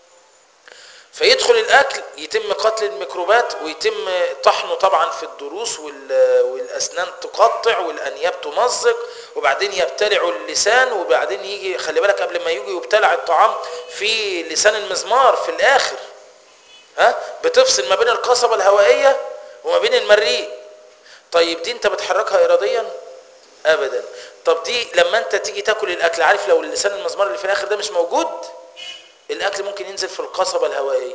فيدخل الاكل يتم قتل الميكروبات ويتم طحنه طبعا في الضروس والاسنان تقطع والانياب تمزق وبعدين يبتلع اللسان وبعدين يجي خلي بالك قبل ما يجي يبتلع الطعام في لسان المزمار في الاخر ها بتفصل ما بين القصبه الهوائيه وما بين المريء طيب دي انت بتحركها اراديا ابدا طب دي لما انت تيجي تاكل الاكل عارف لو اللسان المزمار اللي في الاخر ده مش موجود الاكل ممكن ينزل في القصبة الهوائية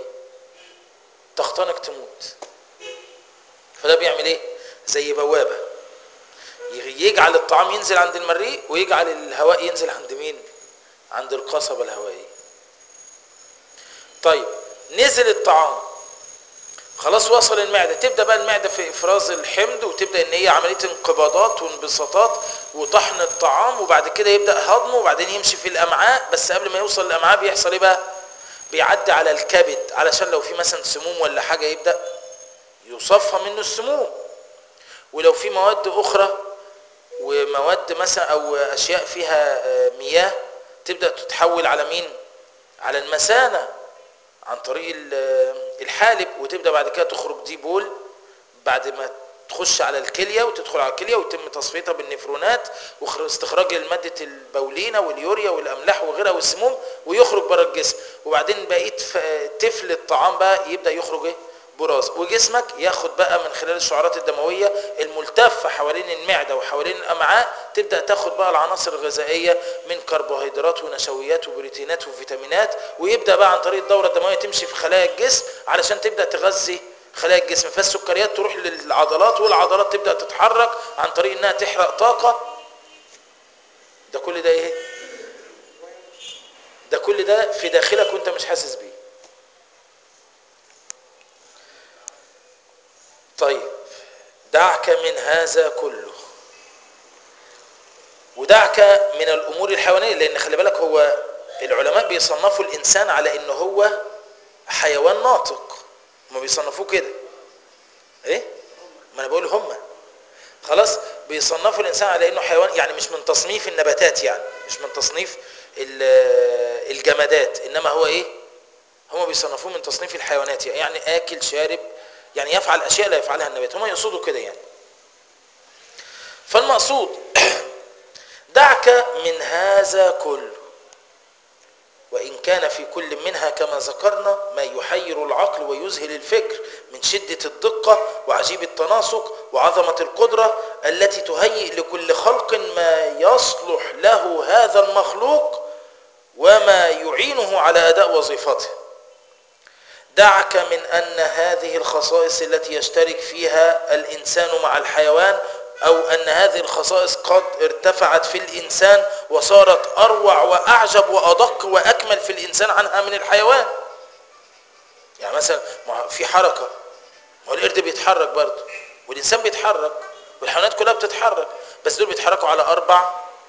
تختنق تموت فده بيعمل ايه زي بوابة يجعل الطعام ينزل عند المريء ويجعل الهواء ينزل عند مين عند القصبة الهوائية طيب نزل الطعام خلاص وصل المعدة تبدأ بقى المعدة في إفراز الحمض وتبدأ إن هي عملية انقباضات وانبساطات وطحن الطعام وبعد كده يبدأ هضمه وبعدين يمشي في الأمعاء بس قبل ما يوصل الأمعاء بيحصل إيه بقى؟ بيعدي على الكبد علشان لو في مثلا سموم ولا حاجة يبدأ يصفى منه السموم ولو في مواد أخرى ومواد مثلا أو أشياء فيها مياه تبدأ تتحول على مين؟ على المثانة عن طريق الحالب وتبدا بعد كده تخرج دي بول بعد ما تخش على الكليه وتدخل على الكليه ويتم تصفيتها بالنفرونات واستخراج الماده البولينه واليوريا والاملاح وغيرها والسموم ويخرج بره الجسم وبعدين بقيت تفل الطعام بقى يبدا يخرج ايه براز وجسمك ياخد بقى من خلال الشعرات الدمويه الملتفه حوالين المعده وحوالين الامعاء تبدا تاخد بقى العناصر الغذائيه من كربوهيدرات ونشويات وبروتينات وفيتامينات ويبدا بقى عن طريق الدوره الدمويه تمشي في خلايا الجسم علشان تبدا تغذي خلايا الجسم فالسكريات تروح للعضلات والعضلات تبدا تتحرك عن طريق انها تحرق طاقه ده كل ده ايه ده كل ده في داخلك وانت مش حاسس بيه طيب دعك من هذا كله ودعك من الامور الحيوانيه لان خلي بالك هو العلماء بيصنفوا الانسان على ان هو حيوان ناطق ما بيصنفوه كده ايه ما انا بقول هم خلاص بيصنفوا الانسان على انه حيوان يعني مش من تصنيف النباتات يعني مش من تصنيف الجمادات انما هو ايه هم بيصنفوه من تصنيف الحيوانات يعني اكل شارب يعني يفعل اشياء لا يفعلها النبات هم يقصدوا كده يعني فالمقصود دعك من هذا كله وإن كان في كل منها كما ذكرنا ما يحير العقل ويذهل الفكر من شدة الدقة وعجيب التناسق وعظمة القدرة التي تهيئ لكل خلق ما يصلح له هذا المخلوق وما يعينه على أداء وظيفته دعك من أن هذه الخصائص التي يشترك فيها الإنسان مع الحيوان أو أن هذه الخصائص قد ارتفعت في الإنسان وصارت أروع وأعجب وأدق وأكمل في الإنسان عنها من الحيوان يعني مثلا في حركة ما القرد بيتحرك برضه والإنسان بيتحرك والحيوانات كلها بتتحرك بس دول بيتحركوا على أربع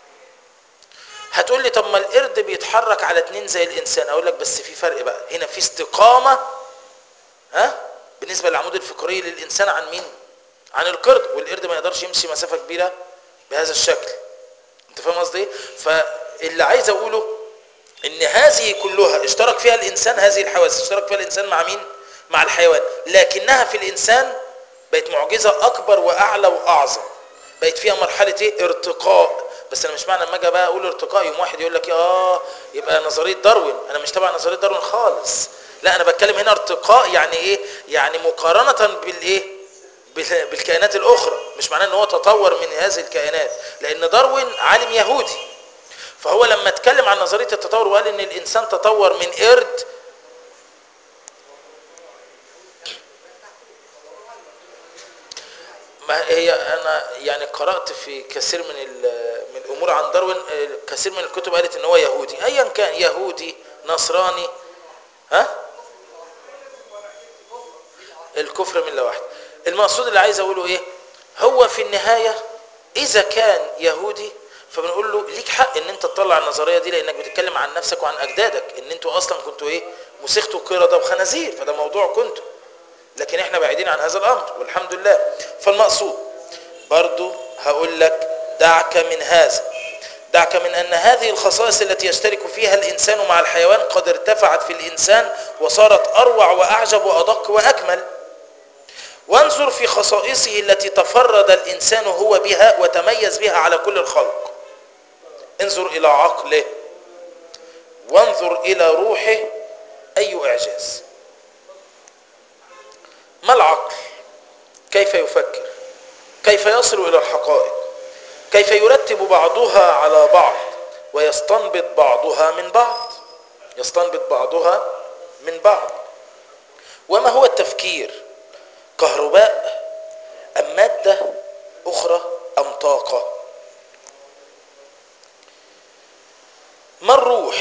هتقول لي طب ما القرد بيتحرك على اتنين زي الإنسان أقول لك بس في فرق بقى هنا في استقامة ها بالنسبة للعمود الفقري للإنسان عن مين؟ عن القرد والقرد ما يقدرش يمشي مسافة كبيرة بهذا الشكل انت فاهم قصدي ايه فاللي عايز اقوله ان هذه كلها اشترك فيها الانسان هذه الحواس اشترك فيها الانسان مع مين مع الحيوان لكنها في الانسان بقت معجزة اكبر واعلى واعظم بقت فيها مرحلة ايه ارتقاء بس انا مش معنى لما اجي بقى اقول ارتقاء يوم واحد يقول لك اه يبقى نظرية داروين انا مش تبع نظرية داروين خالص لا انا بتكلم هنا ارتقاء يعني ايه يعني مقارنة بالايه بالكائنات الاخرى مش معناه ان هو تطور من هذه الكائنات لان داروين عالم يهودي فهو لما اتكلم عن نظريه التطور وقال ان الانسان تطور من قرد ما هي انا يعني قرات في كثير من من الامور عن داروين كثير من الكتب قالت ان هو يهودي ايا كان يهودي نصراني ها الكفر مله واحده المقصود اللي عايز اقوله ايه هو في النهايه اذا كان يهودي فبنقول له ليك حق ان انت تطلع النظريه دي لانك بتتكلم عن نفسك وعن اجدادك ان انتوا اصلا كنتوا ايه مسختوا قرده وخنازير فده موضوع كنتوا لكن احنا بعيدين عن هذا الامر والحمد لله فالمقصود برضو هقول لك دعك من هذا دعك من ان هذه الخصائص التي يشترك فيها الانسان مع الحيوان قد ارتفعت في الانسان وصارت اروع واعجب وادق واكمل وانظر في خصائصه التي تفرد الإنسان هو بها وتميز بها على كل الخلق انظر إلى عقله وانظر إلى روحه أي إعجاز ما العقل كيف يفكر كيف يصل إلى الحقائق كيف يرتب بعضها على بعض ويستنبط بعضها من بعض يستنبط بعضها من بعض وما هو التفكير كهرباء أم مادة أخرى أم طاقة ما الروح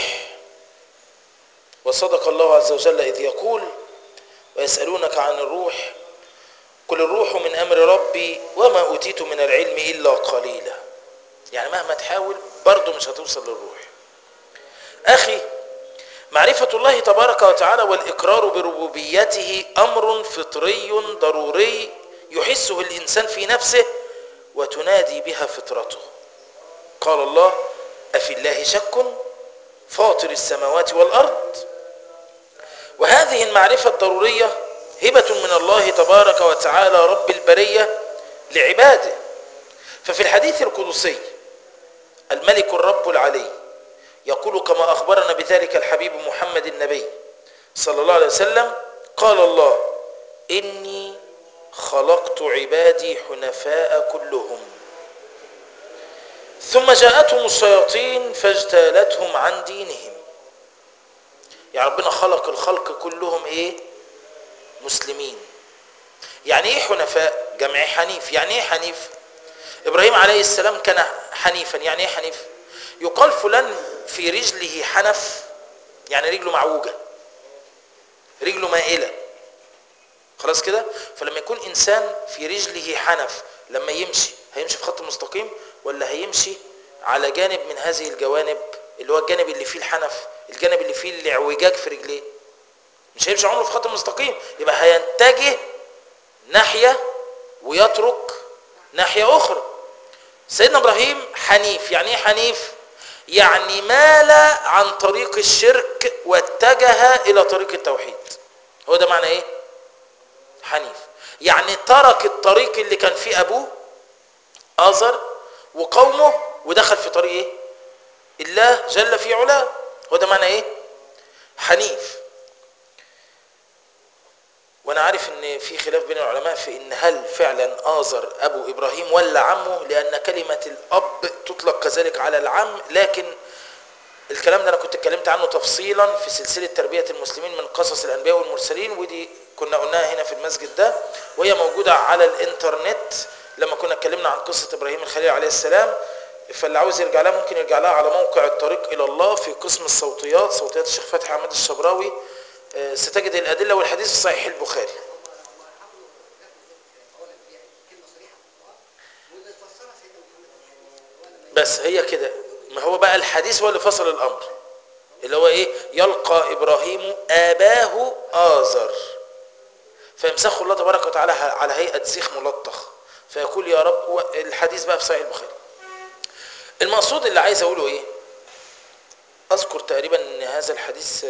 وصدق الله عز وجل إذ يقول ويسألونك عن الروح قل الروح من أمر ربي وما أوتيت من العلم إلا قليلا يعني مهما تحاول برضه مش هتوصل للروح أخي معرفة الله تبارك وتعالى والإقرار بربوبيته أمر فطري ضروري يحسه الإنسان في نفسه وتنادي بها فطرته قال الله أفي الله شك فاطر السماوات والأرض وهذه المعرفة الضرورية هبة من الله تبارك وتعالى رب البرية لعباده ففي الحديث القدسي الملك الرب العلي يقول كما أخبرنا بذلك الحبيب محمد النبي صلى الله عليه وسلم قال الله إني خلقت عبادي حنفاء كلهم ثم جاءتهم الشياطين فاجتالتهم عن دينهم يعني ربنا خلق الخلق كلهم ايه مسلمين يعني ايه حنفاء جمع حنيف يعني ايه حنيف ابراهيم عليه السلام كان حنيفا يعني ايه حنيف يقال فلان في رجله حنف يعني رجله معوجه رجله مائله خلاص كده فلما يكون انسان في رجله حنف لما يمشي هيمشي في خط مستقيم ولا هيمشي على جانب من هذه الجوانب اللي هو الجانب اللي فيه الحنف الجانب اللي فيه الاعوجاج في رجليه مش هيمشي عمره في خط مستقيم يبقى هيتجه ناحيه ويترك ناحيه اخرى سيدنا ابراهيم حنيف يعني ايه حنيف يعني مال عن طريق الشرك واتجه الى طريق التوحيد هو ده معنى ايه حنيف يعني ترك الطريق اللي كان فيه ابوه ازر وقومه ودخل في طريق ايه الله جل في علاه هو ده معنى ايه حنيف وانا عارف ان في خلاف بين العلماء في ان هل فعلا آزر ابو ابراهيم ولا عمه لان كلمة الاب تطلق كذلك على العم لكن الكلام ده انا كنت اتكلمت عنه تفصيلا في سلسلة تربية المسلمين من قصص الانبياء والمرسلين ودي كنا قلناها هنا في المسجد ده وهي موجودة على الانترنت لما كنا اتكلمنا عن قصة ابراهيم الخليل عليه السلام فاللي عاوز يرجع لها ممكن يرجع لها على موقع الطريق الى الله في قسم الصوتيات صوتيات الشيخ فتحي عماد الشبراوي ستجد الادله والحديث في صحيح البخاري بس هي كده ما هو بقى الحديث هو اللي فصل الامر اللي هو ايه يلقى ابراهيم اباه ازر فيمسخه الله تبارك وتعالى على هيئه زيخ ملطخ فيقول يا رب الحديث بقى في صحيح البخاري المقصود اللي عايز اقوله ايه اذكر تقريبا ان هذا الحديث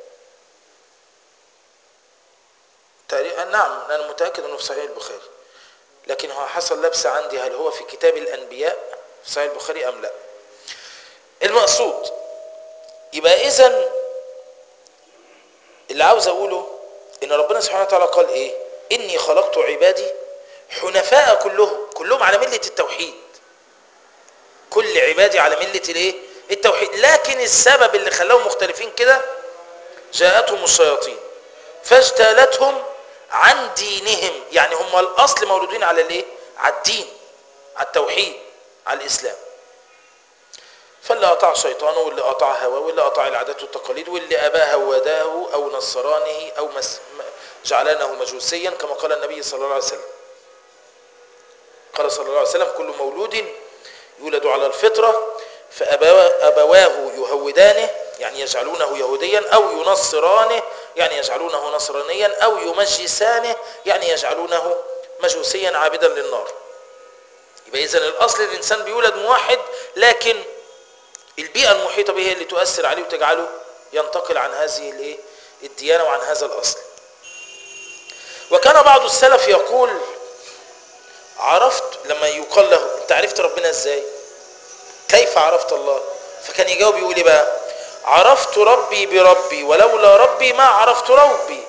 تقريبا نعم انا متاكد انه في صحيح البخاري لكن هو حصل لبس عندي هل هو في كتاب الانبياء في صحيح البخاري ام لا المقصود يبقى اذا اللي عاوز اقوله ان ربنا سبحانه وتعالى قال ايه اني خلقت عبادي حنفاء كلهم كلهم على مله التوحيد كل عبادي على مله الايه التوحيد لكن السبب اللي خلاهم مختلفين كده جاءتهم الشياطين فاجتالتهم عن دينهم يعني هم الاصل مولودين على الايه على الدين على التوحيد على الاسلام فاللي اطاع شيطانه واللي اطاع هواه واللي اطاع العادات والتقاليد واللي اباه وداه او نصرانه او مس... جعلانه مجوسيا كما قال النبي صلى الله عليه وسلم قال صلى الله عليه وسلم كل مولود يولد على الفطره فابواه يهودانه يعني يجعلونه يهوديا او ينصرانه يعني يجعلونه نصرانيا او يمجسانه يعني يجعلونه مجوسيا عابدا للنار يبقى اذا الاصل الانسان بيولد موحد لكن البيئه المحيطه به هي اللي تؤثر عليه وتجعله ينتقل عن هذه الايه الديانه وعن هذا الاصل وكان بعض السلف يقول عرفت لما يقال له انت عرفت ربنا ازاي كيف عرفت الله فكان يجاوب يقول ايه بقى عرفت ربي بربي ولولا ربي ما عرفت ربي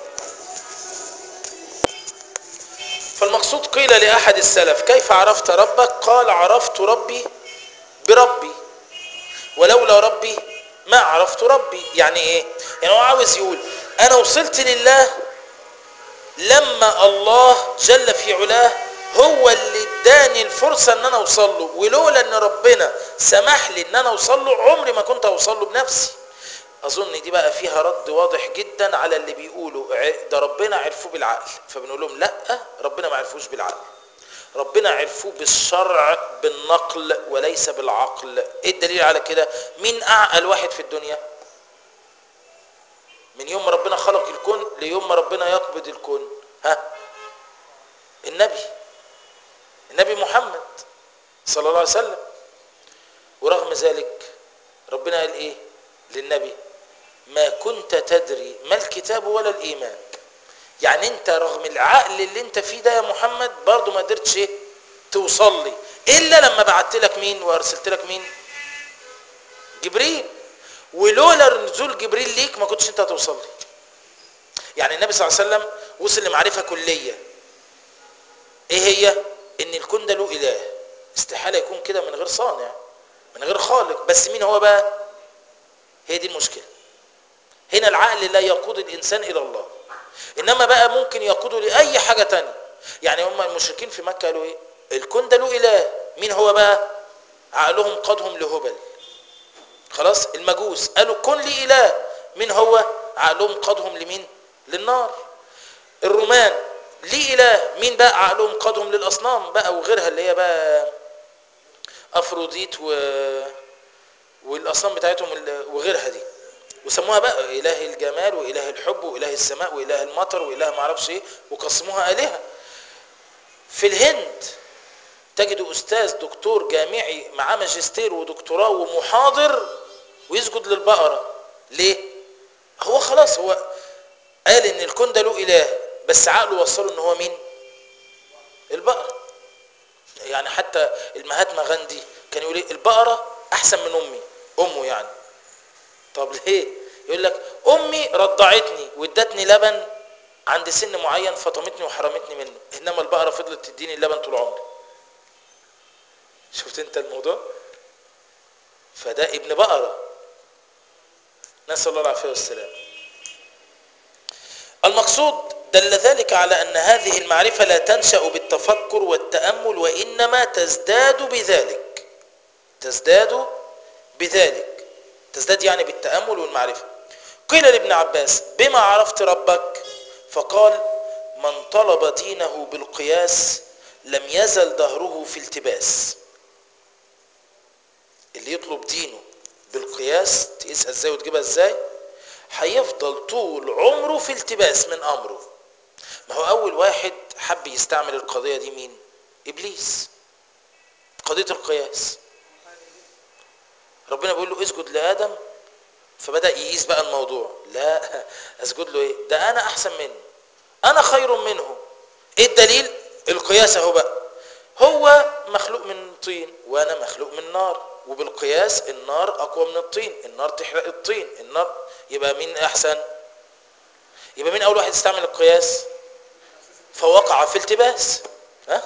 فالمقصود قيل لأحد السلف كيف عرفت ربك قال عرفت ربي بربي ولولا ربي ما عرفت ربي يعني ايه يعني هو عاوز يقول انا وصلت لله لما الله جل في علاه هو اللي اداني الفرصة ان انا اوصل له ولولا ان ربنا سمح لي ان انا اوصل له عمري ما كنت اوصل له بنفسي اظن دي بقى فيها رد واضح جدا على اللي بيقولوا ده ربنا عرفوه بالعقل فبنقول لهم لا ربنا ما عرفوش بالعقل ربنا عرفوه بالشرع بالنقل وليس بالعقل ايه الدليل على كده مين اعقل واحد في الدنيا من يوم ما ربنا خلق الكون ليوم ما ربنا يقبض الكون ها النبي النبي محمد صلى الله عليه وسلم ورغم ذلك ربنا قال ايه للنبي ما كنت تدري ما الكتاب ولا الايمان يعني انت رغم العقل اللي انت فيه ده يا محمد برضو ما قدرتش ايه توصل لي الا لما بعت لك مين وارسلت لك مين جبريل ولولا نزول جبريل ليك ما كنتش انت هتوصل لي يعني النبي صلى الله عليه وسلم وصل لمعرفة كلية ايه هي ان الكون ده له اله استحالة يكون كده من غير صانع من غير خالق بس مين هو بقى هي دي المشكلة هنا العقل لا يقود الانسان الى الله انما بقى ممكن يقوده لاي حاجة تانية يعني هم المشركين في مكة قالوا ايه الكون ده له اله مين هو بقى عقلهم قادهم لهبل خلاص المجوس قالوا الكون ليه اله مين هو عقلهم قادهم لمين للنار الرومان ليه اله مين بقى عقلهم قادهم للاصنام بقى وغيرها اللي هي بقى افروديت و والاصنام بتاعتهم ال- وغيرها دي وسموها بقى اله الجمال واله الحب واله السماء واله المطر واله ما اعرفش ايه وقسموها الهه في الهند تجد استاذ دكتور جامعي معاه ماجستير ودكتوراه ومحاضر ويسجد للبقره ليه هو خلاص هو قال ان الكون ده له اله بس عقله وصله ان هو مين البقره يعني حتى المهاتما غاندي كان يقول ايه البقره احسن من امي امه يعني طب ليه يقول لك امي رضعتني وادتني لبن عند سن معين فطمتني وحرمتني منه انما البقره فضلت تديني اللبن طول عمري شفت انت الموضوع فده ابن بقره نسال الله العافيه والسلام المقصود دل ذلك على ان هذه المعرفه لا تنشا بالتفكر والتامل وانما تزداد بذلك تزداد بذلك تزداد يعني بالتامل والمعرفه قيل لابن عباس بما عرفت ربك فقال من طلب دينه بالقياس لم يزل دهره في التباس اللي يطلب دينه بالقياس تقيسها ازاي وتجيبها ازاي هيفضل طول عمره في التباس من امره ما هو اول واحد حب يستعمل القضيه دي مين ابليس قضيه القياس ربنا بيقول له اسجد لادم فبدا يقيس بقى الموضوع لا اسجد له ايه ده انا احسن منه انا خير منه ايه الدليل القياس اهو بقى هو مخلوق من طين وانا مخلوق من نار وبالقياس النار اقوى من الطين النار تحرق الطين النار يبقى مين احسن يبقى مين اول واحد استعمل القياس فوقع في التباس ها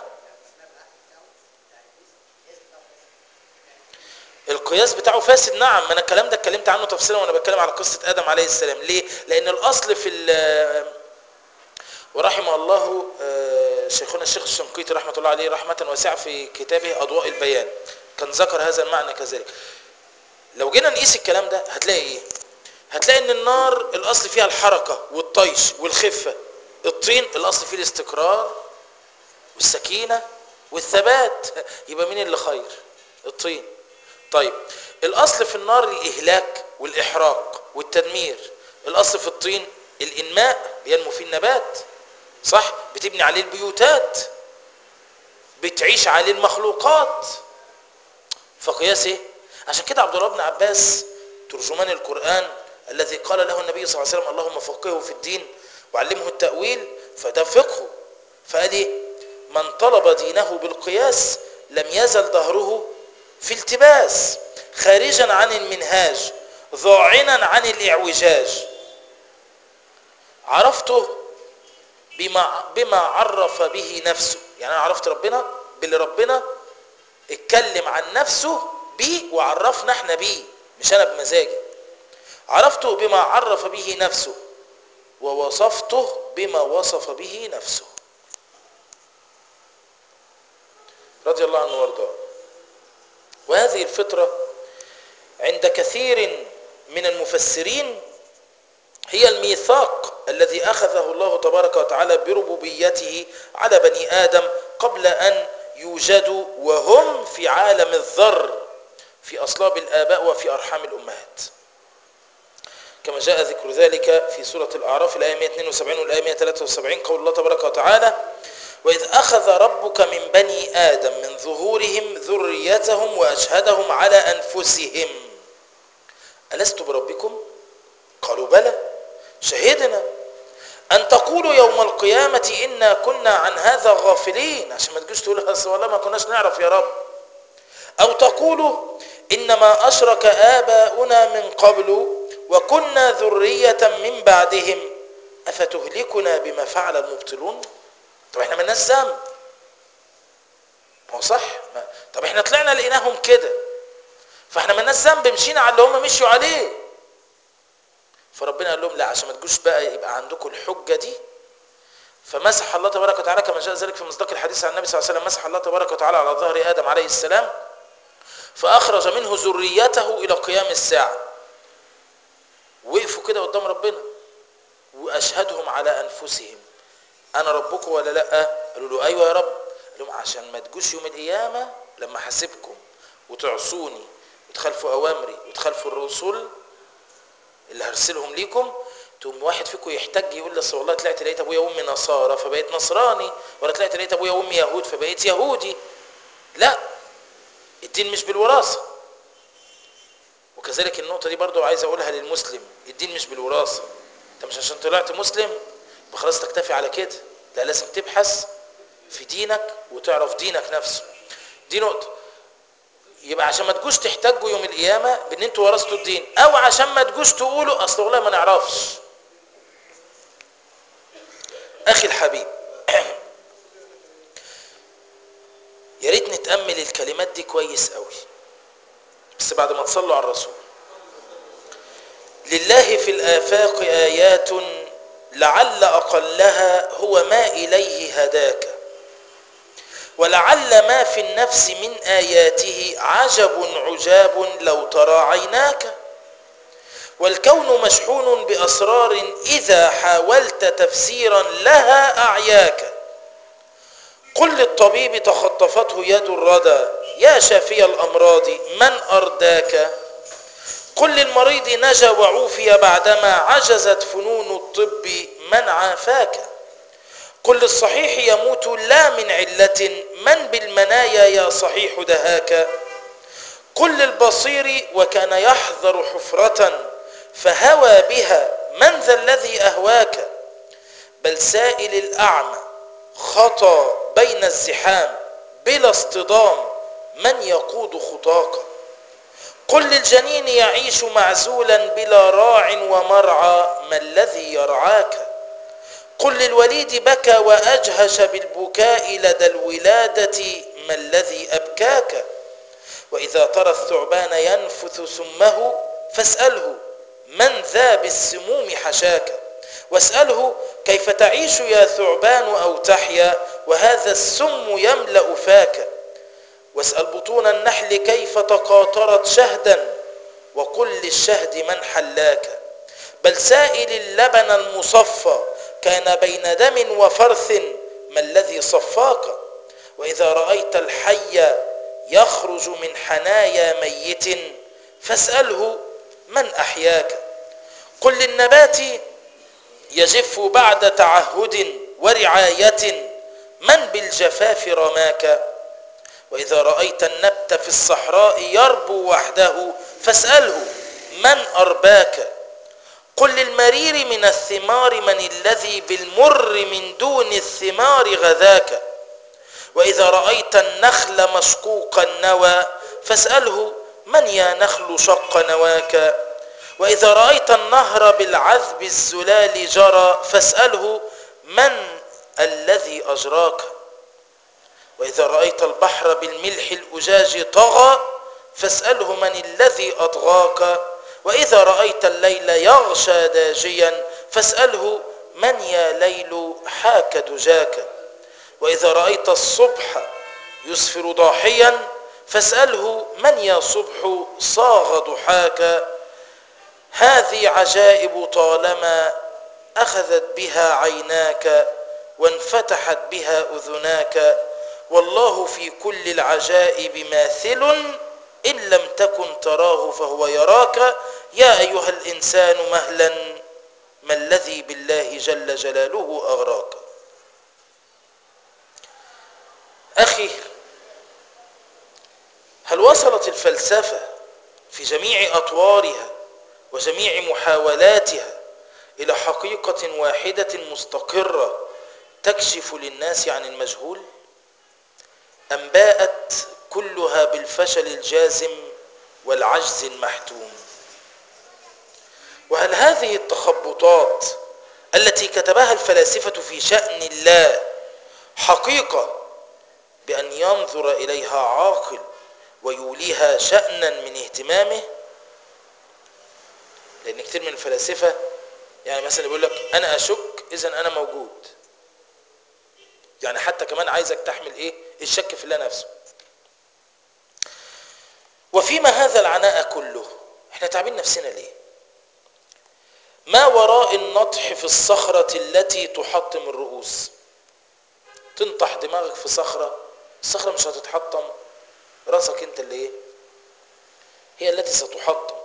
القياس بتاعه فاسد نعم ما انا الكلام ده اتكلمت عنه تفصيلا وانا بتكلم على قصه ادم عليه السلام ليه لان الاصل في ال- ورحم الله آه، شيخنا الشيخ الشنقيطي رحمه الله عليه رحمه واسعه في كتابه اضواء البيان كان ذكر هذا المعنى كذلك لو جينا نقيس الكلام ده هتلاقي ايه هتلاقي ان النار الاصل فيها الحركه والطيش والخفه الطين الاصل فيه الاستقرار والسكينه والثبات يبقى مين اللي خير الطين طيب الاصل في النار الاهلاك والاحراق والتدمير الاصل في الطين الانماء بينمو فيه النبات صح بتبني عليه البيوتات بتعيش عليه المخلوقات فقياس ايه عشان كده عبد الله بن عباس ترجمان القران الذي قال له النبي صلى الله عليه وسلم اللهم فقهه في الدين وعلمه التاويل فده فقهه فقال ايه من طلب دينه بالقياس لم يزل ظهره في التباس خارجا عن المنهاج ضاعنا عن الاعوجاج عرفته بما بما عرف به نفسه يعني انا عرفت ربنا باللي ربنا اتكلم عن نفسه بيه وعرفنا احنا بيه مش انا بمزاجي عرفته بما عرف به نفسه ووصفته بما وصف به نفسه رضي الله عنه وارضاه وهذه الفطرة عند كثير من المفسرين هي الميثاق الذي أخذه الله تبارك وتعالى بربوبيته على بني آدم قبل أن يوجدوا وهم في عالم الذر في أصلاب الآباء وفي أرحام الأمهات كما جاء ذكر ذلك في سورة الأعراف الآية 172 والآية 173 قول الله تبارك وتعالى وإذ أخذ ربك من بني آدم من ظهورهم ذريتهم وأشهدهم على أنفسهم ألست بربكم؟ قالوا بلى شهدنا أن تقولوا يوم القيامة إنا كنا عن هذا غافلين عشان ما تجوش تقول أصل والله ما كناش نعرف يا رب أو تقولوا إنما أشرك آباؤنا من قبل وكنا ذرية من بعدهم افتهلكنا بما فعل المبطلون طب احنا مالناش ذنب ما هو صح ما... طب احنا طلعنا لقيناهم كده فاحنا مالناش ذنب مشينا على اللي هم مشوا عليه فربنا قال لهم لا عشان ما تجوش بقى يبقى عندكم الحجه دي فمسح الله تبارك وتعالى كما جاء ذلك في مصداق الحديث عن النبي صلى الله عليه وسلم مسح الله تبارك وتعالى على ظهر ادم عليه السلام فاخرج منه ذريته الى قيام الساعه وقفوا كده قدام ربنا واشهدهم على انفسهم انا ربكم ولا لا قالوا له ايوه يا رب قال لهم عشان ما تجوش يوم القيامه لما حاسبكم وتعصوني وتخالفوا اوامري وتخالفوا الرسل اللي هرسلهم ليكم تقوم واحد فيكم يحتاج يقول لي اصل والله طلعت لقيت ابويا وامي نصارى فبقيت نصراني ولا طلعت لقيت ابويا وامي يهود فبقيت يهودي لا الدين مش بالوراثه وكذلك النقطه دي برضو عايز اقولها للمسلم الدين مش بالوراثه انت مش عشان طلعت مسلم يبقى خلاص تكتفي على كده لا لازم تبحث في دينك وتعرف دينك نفسه دي نقطه يبقى عشان ما تجوش تحتاجوا يوم القيامه بان انتوا ورثتوا الدين او عشان ما تجوش تقولوا اصل والله ما نعرفش اخي الحبيب يا ريت نتامل الكلمات دي كويس قوي بس بعد ما تصلوا على الرسول لله في الافاق ايات لعل اقلها هو ما اليه هداك ولعل ما في النفس من اياته عجب عجاب لو ترى عيناك والكون مشحون باسرار اذا حاولت تفسيرا لها اعياك قل للطبيب تخطفته يد الردى يا شافي الامراض من ارداك قل للمريض نجا وعوفي بعدما عجزت فنون الطب من عافاك قل للصحيح يموت لا من علة من بالمنايا يا صحيح دهاك قل للبصير وكان يحذر حفرة فهوى بها من ذا الذي أهواك بل سائل الأعمى خطى بين الزحام بلا اصطدام من يقود خطاك قل للجنين يعيش معزولا بلا راع ومرعى ما الذي يرعاك قل للوليد بكى وأجهش بالبكاء لدى الولادة ما الذي أبكاك وإذا ترى الثعبان ينفث سمه فاسأله من ذا بالسموم حشاك واسأله كيف تعيش يا ثعبان أو تحيا وهذا السم يملأ فاك واسأل بطون النحل كيف تقاطرت شهدا وقل للشهد من حلاك بل سائل اللبن المصفى كان بين دم وفرث ما الذي صفاك وإذا رأيت الحي يخرج من حنايا ميت فاسأله من أحياك قل للنبات يجف بعد تعهد ورعاية من بالجفاف رماك وإذا رأيت النبت في الصحراء يربو وحده فاسأله من أرباك قل للمرير من الثمار من الذي بالمر من دون الثمار غذاك وإذا رأيت النخل مشقوق النوى فاسأله من يا نخل شق نواك وإذا رأيت النهر بالعذب الزلال جرى فاسأله من الذي أجراك وإذا رأيت البحر بالملح الأجاج طغى فاسأله من الذي أطغاك وإذا رأيت الليل يغشى داجيا فاسأله من يا ليل حاك دجاك وإذا رأيت الصبح يسفر ضاحيا فاسأله من يا صبح صاغ ضحاك هذه عجائب طالما أخذت بها عيناك وانفتحت بها أذناك والله في كل العجائب ماثل إن لم تكن تراه فهو يراك يا أيها الإنسان مهلا ما الذي بالله جل جلاله أغراك أخي هل وصلت الفلسفة في جميع أطوارها وجميع محاولاتها إلى حقيقة واحدة مستقرة تكشف للناس عن المجهول أم باءت كلها بالفشل الجازم والعجز المحتوم وهل هذه التخبطات التي كتبها الفلاسفة في شأن الله حقيقة بأن ينظر إليها عاقل ويوليها شأنا من اهتمامه لأن كتير من الفلاسفة يعني مثلا يقول لك أنا أشك إذا أنا موجود يعني حتى كمان عايزك تحمل إيه الشك في الله نفسه وفيما هذا العناء كله احنا تعبين نفسنا ليه ما وراء النطح في الصخرة التي تحطم الرؤوس تنطح دماغك في صخرة الصخرة مش هتتحطم راسك انت اللي ايه هي التي ستحطم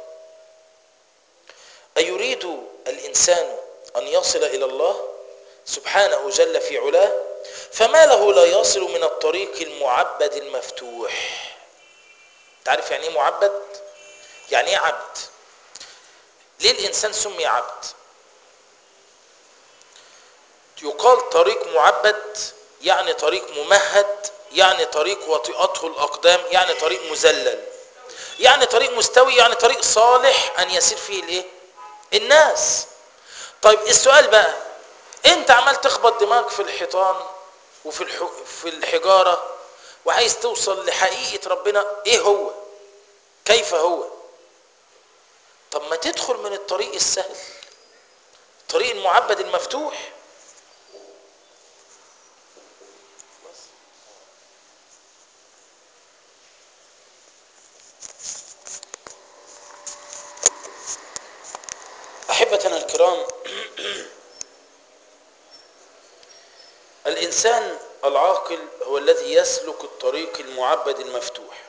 أيريد الإنسان أن يصل إلى الله سبحانه جل في علاه فما له لا يصل من الطريق المعبد المفتوح تعرف يعني ايه معبد يعني ايه عبد ليه الانسان سمي عبد يقال طريق معبد يعني طريق ممهد يعني طريق وطئته الاقدام يعني طريق مذلل يعني طريق مستوي يعني طريق صالح ان يسير فيه الايه الناس طيب السؤال بقى انت عمال تخبط دماغك في الحيطان وفي الح... في الحجاره وعايز توصل لحقيقه ربنا ايه هو كيف هو طب ما تدخل من الطريق السهل الطريق المعبد المفتوح احبتنا الكرام الانسان العاقل هو الذي يسلك الطريق المعبد المفتوح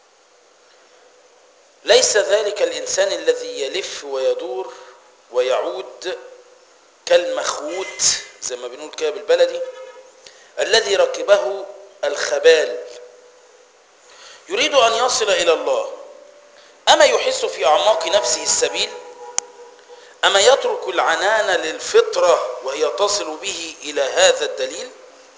ليس ذلك الانسان الذي يلف ويدور ويعود كالمخوت زي ما بنقول كده بالبلدي الذي ركبه الخبال يريد ان يصل الى الله اما يحس في اعماق نفسه السبيل اما يترك العنان للفطره وهي تصل به الى هذا الدليل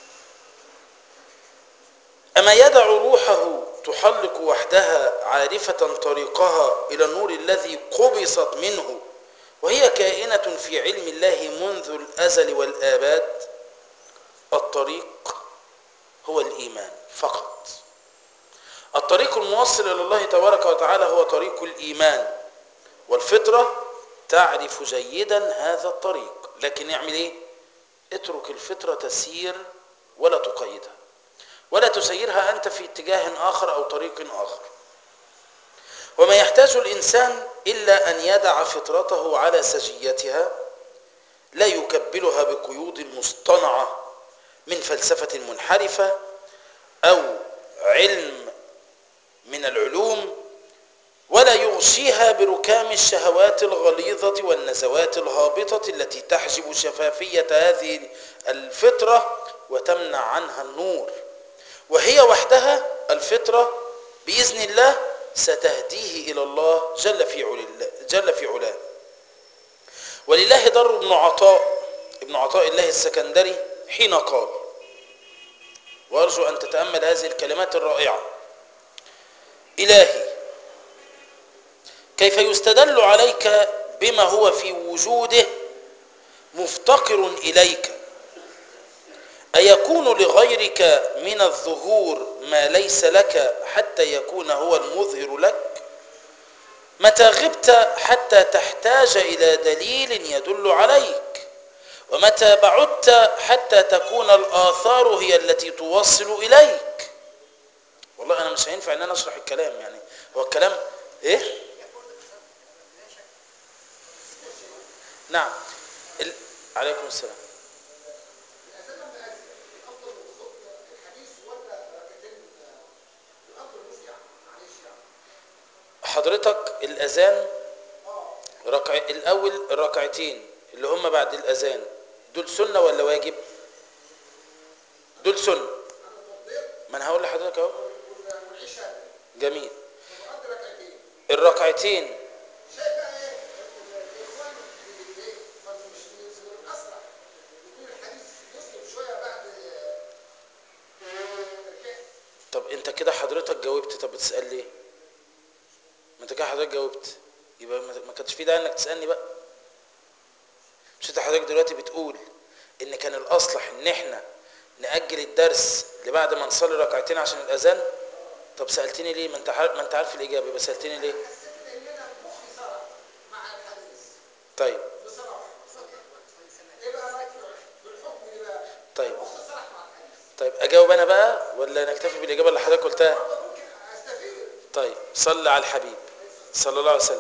اما يدع روحه تحلق وحدها عارفة طريقها إلى النور الذي قبصت منه وهي كائنة في علم الله منذ الأزل والآباد الطريق هو الإيمان فقط الطريق الموصل إلى الله تبارك وتعالى هو طريق الإيمان والفطرة تعرف جيدا هذا الطريق لكن يعمل إيه؟ اترك الفطرة تسير ولا تقيدها ولا تسيرها أنت في اتجاه آخر أو طريق آخر وما يحتاج الإنسان إلا أن يدع فطرته على سجيتها لا يكبلها بقيود مصطنعة من فلسفة منحرفة أو علم من العلوم ولا يغشيها بركام الشهوات الغليظة والنزوات الهابطة التي تحجب شفافية هذه الفطرة وتمنع عنها النور وهي وحدها الفطرة بإذن الله ستهديه إلى الله جل في علاه جل في علاه ولله در ابن عطاء ابن عطاء الله السكندري حين قال وأرجو أن تتأمل هذه الكلمات الرائعة إلهي كيف يستدل عليك بما هو في وجوده مفتقر إليك أيكون لغيرك من الظهور ما ليس لك حتى يكون هو المظهر لك متى غبت حتى تحتاج إلى دليل يدل عليك ومتى بعدت حتى تكون الآثار هي التي توصل إليك والله أنا مش هينفع أن أنا أشرح الكلام يعني هو الكلام إيه؟ نعم ال... عليكم السلام حضرتك الأذان ركع الأول الركعتين اللي هم بعد الأذان دول سنة ولا واجب دول سنة ما أنا هقول لحضرتك أهو جميل الركعتين طب انت كده حضرتك جاوبت طب بتسأل ليه ما انت كده حضرتك جاوبت يبقى ما كانش في داعي انك تسالني بقى مش انت حضرتك دلوقتي بتقول ان كان الاصلح ان احنا نأجل الدرس لبعد ما نصلي ركعتين عشان الاذان طب سألتني ليه ما انت عارف ما انت عارف الاجابه يبقى سألتني ليه حسيت ان انا مخي صرع مع الحديث طيب بصراحه ايه بقى رايك في الحكم ده بقى؟ طيب مخي صرع مع الحديث طيب اجاوب انا بقى ولا نكتفي بالاجابه اللي حضرتك قلتها برضه ممكن استفيد طيب صل على الحبيب صلى الله عليه وسلم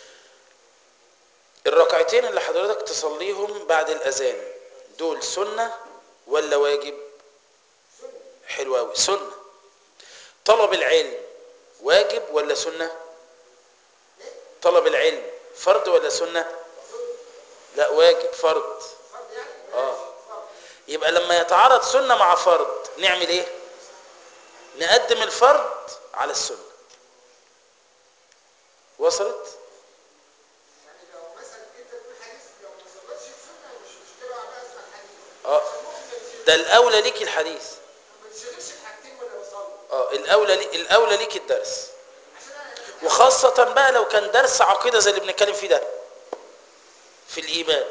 الركعتين اللي حضرتك تصليهم بعد الاذان دول سنه ولا واجب حلو قوي سنه طلب العلم واجب ولا سنه طلب العلم فرض ولا سنه لا واجب فرض فرض يعني اه يبقى لما يتعارض سنه مع فرض نعمل ايه نقدم الفرض على السنه وصلت يعني لو مثلا انت تقول حديث لو ما صليتش السنه مش مشكله بقى اسمع الحديث اه بس المخ ما يتشغلش- ده الاولى ليك الحديث ما تشغلش بحاجتين ولا بصلي اه الاولى لي الاولى ليك الدرس عشان انا وخاصة بقى لو كان درس عقيدة زي اللي بنتكلم فيه ده في الإيمان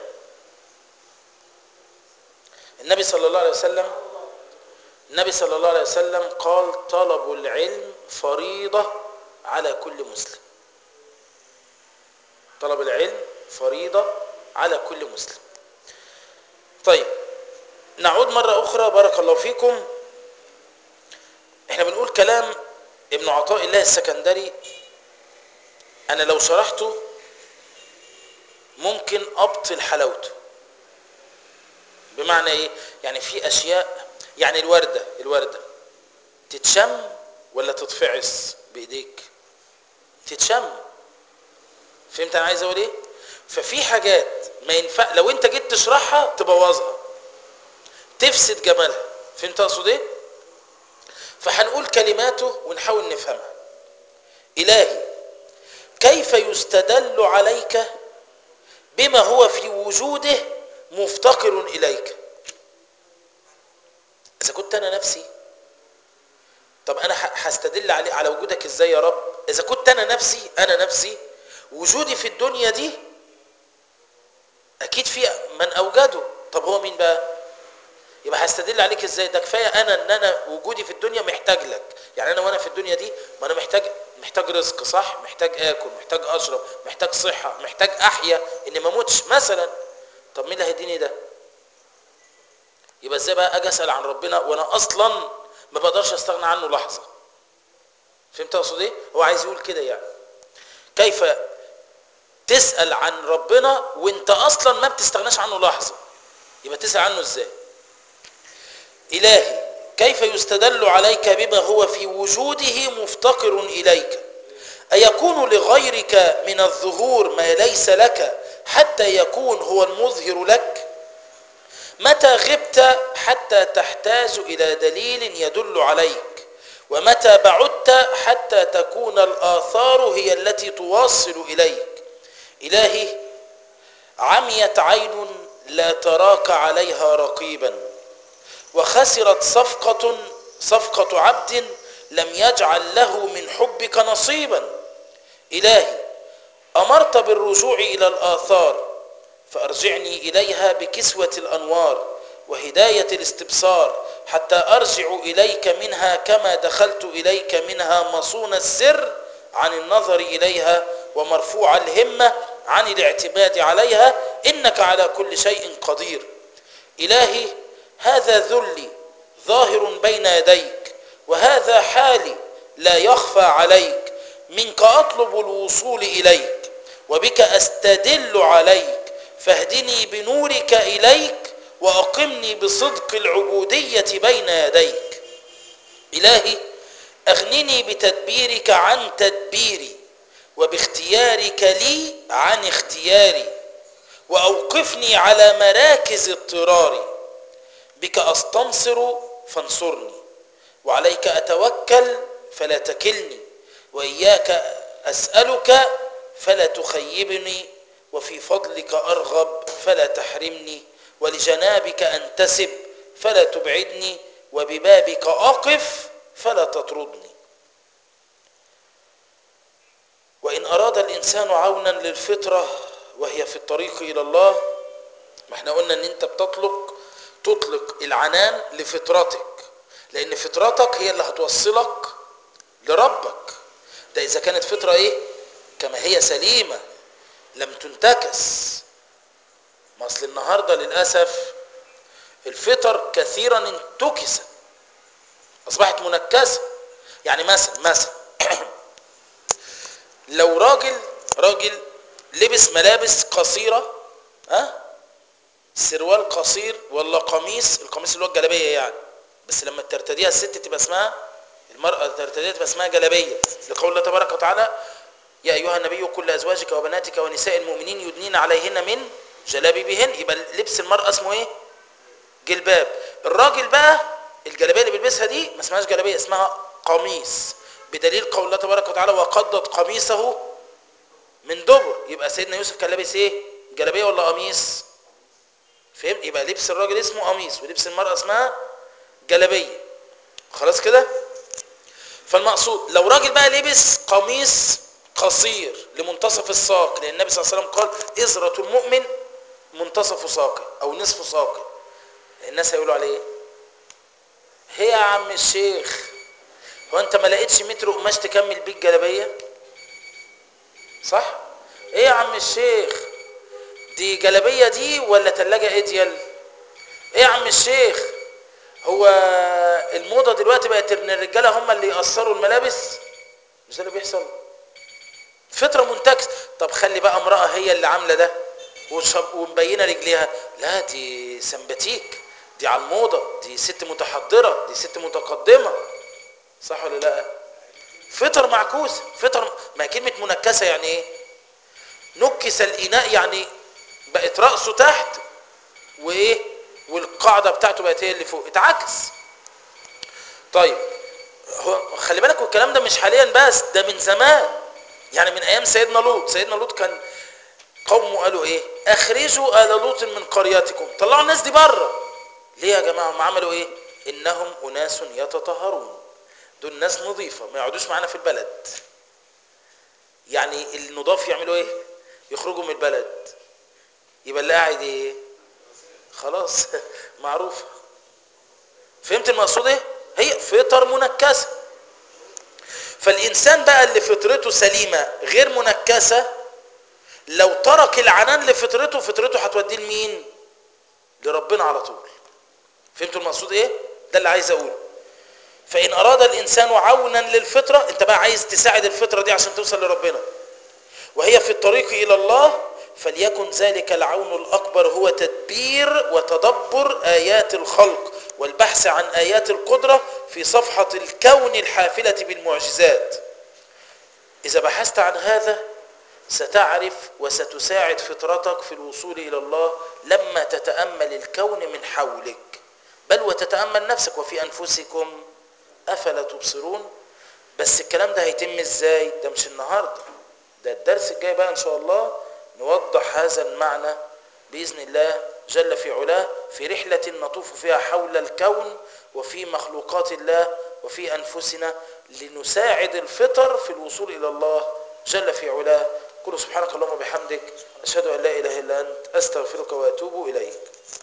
النبي صلى الله عليه وسلم النبي صلى الله عليه وسلم قال طلب العلم فريضة على كل مسلم طلب العلم فريضة على كل مسلم طيب نعود مرة أخرى بارك الله فيكم احنا بنقول كلام ابن عطاء الله السكندري انا لو شرحته ممكن ابطل حلاوته بمعنى ايه يعني في اشياء يعني الوردة الوردة تتشم ولا تتفعص بايديك تتشم فهمت انا عايز اقول ايه ففي حاجات ما ينفع لو انت جيت تشرحها تبوظها تفسد جمالها فهمت اقصد ايه فهنقول كلماته ونحاول نفهمها الهي كيف يستدل عليك بما هو في وجوده مفتقر اليك اذا كنت انا نفسي طب انا ه- هستدل علي على وجودك ازاي يا رب اذا كنت انا نفسي انا نفسي وجودي في الدنيا دي اكيد في من اوجده طب هو مين بقى يبقى هستدل عليك ازاي ده كفايه انا ان انا وجودي في الدنيا محتاج لك يعني انا وانا في الدنيا دي ما انا محتاج محتاج رزق صح محتاج اكل محتاج اشرب محتاج صحه محتاج احيا اني ما اموتش مثلا طب مين اللي هيديني ده يبقى ازاي بقى اجي اسال عن ربنا وانا اصلا ما بقدرش استغنى عنه لحظه فهمت اقصد ايه هو عايز يقول كده يعني كيف تسال عن ربنا وانت اصلا ما بتستغناش عنه لحظه يبقى تسال عنه ازاي إلهي كيف يستدل عليك بما هو في وجوده مفتقر إليك أيكون لغيرك من الظهور ما ليس لك حتى يكون هو المظهر لك متى غبت حتى تحتاج إلى دليل يدل عليك ومتى بعدت حتى تكون الآثار هي التي توصل إليك إلهي عميت عين لا تراك عليها رقيبا وخسرت صفقة صفقة عبد لم يجعل له من حبك نصيبا إلهي أمرت بالرجوع إلى الآثار فأرجعني إليها بكسوة الأنوار وهداية الاستبصار حتى أرجع إليك منها كما دخلت إليك منها مصون السر عن النظر إليها ومرفوع الهمة عن الاعتماد عليها إنك على كل شيء قدير إلهي هذا ذلي ظاهر بين يديك وهذا حالي لا يخفى عليك منك أطلب الوصول إليك وبك أستدل عليك فاهدني بنورك إليك وأقمني بصدق العبودية بين يديك إلهي أغنني بتدبيرك عن تدبيري وباختيارك لي عن اختياري وأوقفني على مراكز اضطراري بك أستنصر فانصرني وعليك أتوكل فلا تكلني وإياك أسألك فلا تخيبني وفي فضلك أرغب فلا تحرمني ولجنابك أنتسب فلا تبعدني وببابك أقف فلا تطردني وإن أراد الإنسان عونا للفطرة وهي في الطريق إلى الله ما احنا قلنا ان انت بتطلق تطلق العنان لفطرتك لان فطرتك هي اللي هتوصلك لربك ده اذا كانت فطرة ايه كما هي سليمة لم تنتكس ما اصل النهاردة للأسف الفطر كثيرا انتكست اصبحت منكسة يعني مثلا مثلا لو راجل راجل لبس ملابس قصيرة ها سروال قصير ولا قميص القميص اللي هو الجلابية يعني بس لما ترتديها الست تبقى اسمها المرأة ترتديها تبقى اسمها جلابية لقول الله تبارك وتعالى يا أيها النبي كل أزواجك وبناتك ونساء المؤمنين يدنين عليهن من جلابيبهن يبقى لبس المرأة اسمه ايه جلباب الراجل بقى الجلابية اللي بيلبسها دي ما اسمهاش جلابية اسمها قميص بدليل قول الله تبارك وتعالى وقضت قميصه من دبر يبقى سيدنا يوسف كان لابس ايه جلابيه ولا قميص فهمت يبقى لبس الراجل اسمه قميص ولبس المراه اسمها جلابيه خلاص كده فالمقصود لو راجل بقى لبس قميص قصير لمنتصف الساق لان النبي صلى الله عليه وسلم قال ازرة المؤمن منتصف ساقه او نصف ساقه الناس هيقولوا عليه ايه هي يا عم الشيخ هو انت ما لقيتش متر قماش تكمل بيه الجلابيه صح ايه يا عم الشيخ دي جلابيه دي ولا تلاجة ايديال ايه يا عم الشيخ هو الموضه دلوقتي بقت ان الرجاله هم اللي يقصروا الملابس مش ده اللي بيحصل فطره منتكس طب خلي بقى امراه هي اللي عامله ده وشب- ومبينه رجليها لا دي سمباتيك دي على الموضه دي ست متحضره دي ست متقدمه صح ولا لا فطر معكوس فطر ما هي كلمه منكسه يعني ايه نكس الاناء يعني بقت راسه تحت وايه والقاعده بتاعته بقت هي اللي فوق اتعكس طيب هو خلي بالك الكلام ده مش حاليا بس ده من زمان يعني من ايام سيدنا لوط سيدنا لوط كان قومه قالوا ايه اخرجوا ال لوط من قريتكم طلعوا الناس دي بره ليه يا جماعه هم عملوا ايه انهم اناس يتطهرون دول ناس نظيفه ما يقعدوش معانا في البلد يعني النضاف يعملوا ايه يخرجوا من البلد يبقى اللي قاعد ايه خلاص معروف فهمت المقصود ايه هي فطر منكسه فالانسان بقى اللي فطرته سليمه غير منكسه لو ترك العنان لفطرته فطرته هتوديه لمين لربنا على طول فهمتوا المقصود ايه ده اللي عايز اقوله فان اراد الانسان عونا للفطره انت بقى عايز تساعد الفطره دي عشان توصل لربنا وهي في الطريق الى الله فليكن ذلك العون الاكبر هو تدبير وتدبر ايات الخلق والبحث عن ايات القدره في صفحه الكون الحافله بالمعجزات اذا بحثت عن هذا ستعرف وستساعد فطرتك في الوصول الى الله لما تتامل الكون من حولك بل وتتامل نفسك وفي انفسكم افلا تبصرون بس الكلام ده هيتم ازاي ده مش النهارده ده الدرس الجاي بقى ان شاء الله نوضح هذا المعنى باذن الله جل في علاه في رحله نطوف فيها حول الكون وفي مخلوقات الله وفي انفسنا لنساعد الفطر في الوصول الى الله جل في علاه قل سبحانك اللهم وبحمدك اشهد ان لا اله الا انت استغفرك واتوب اليك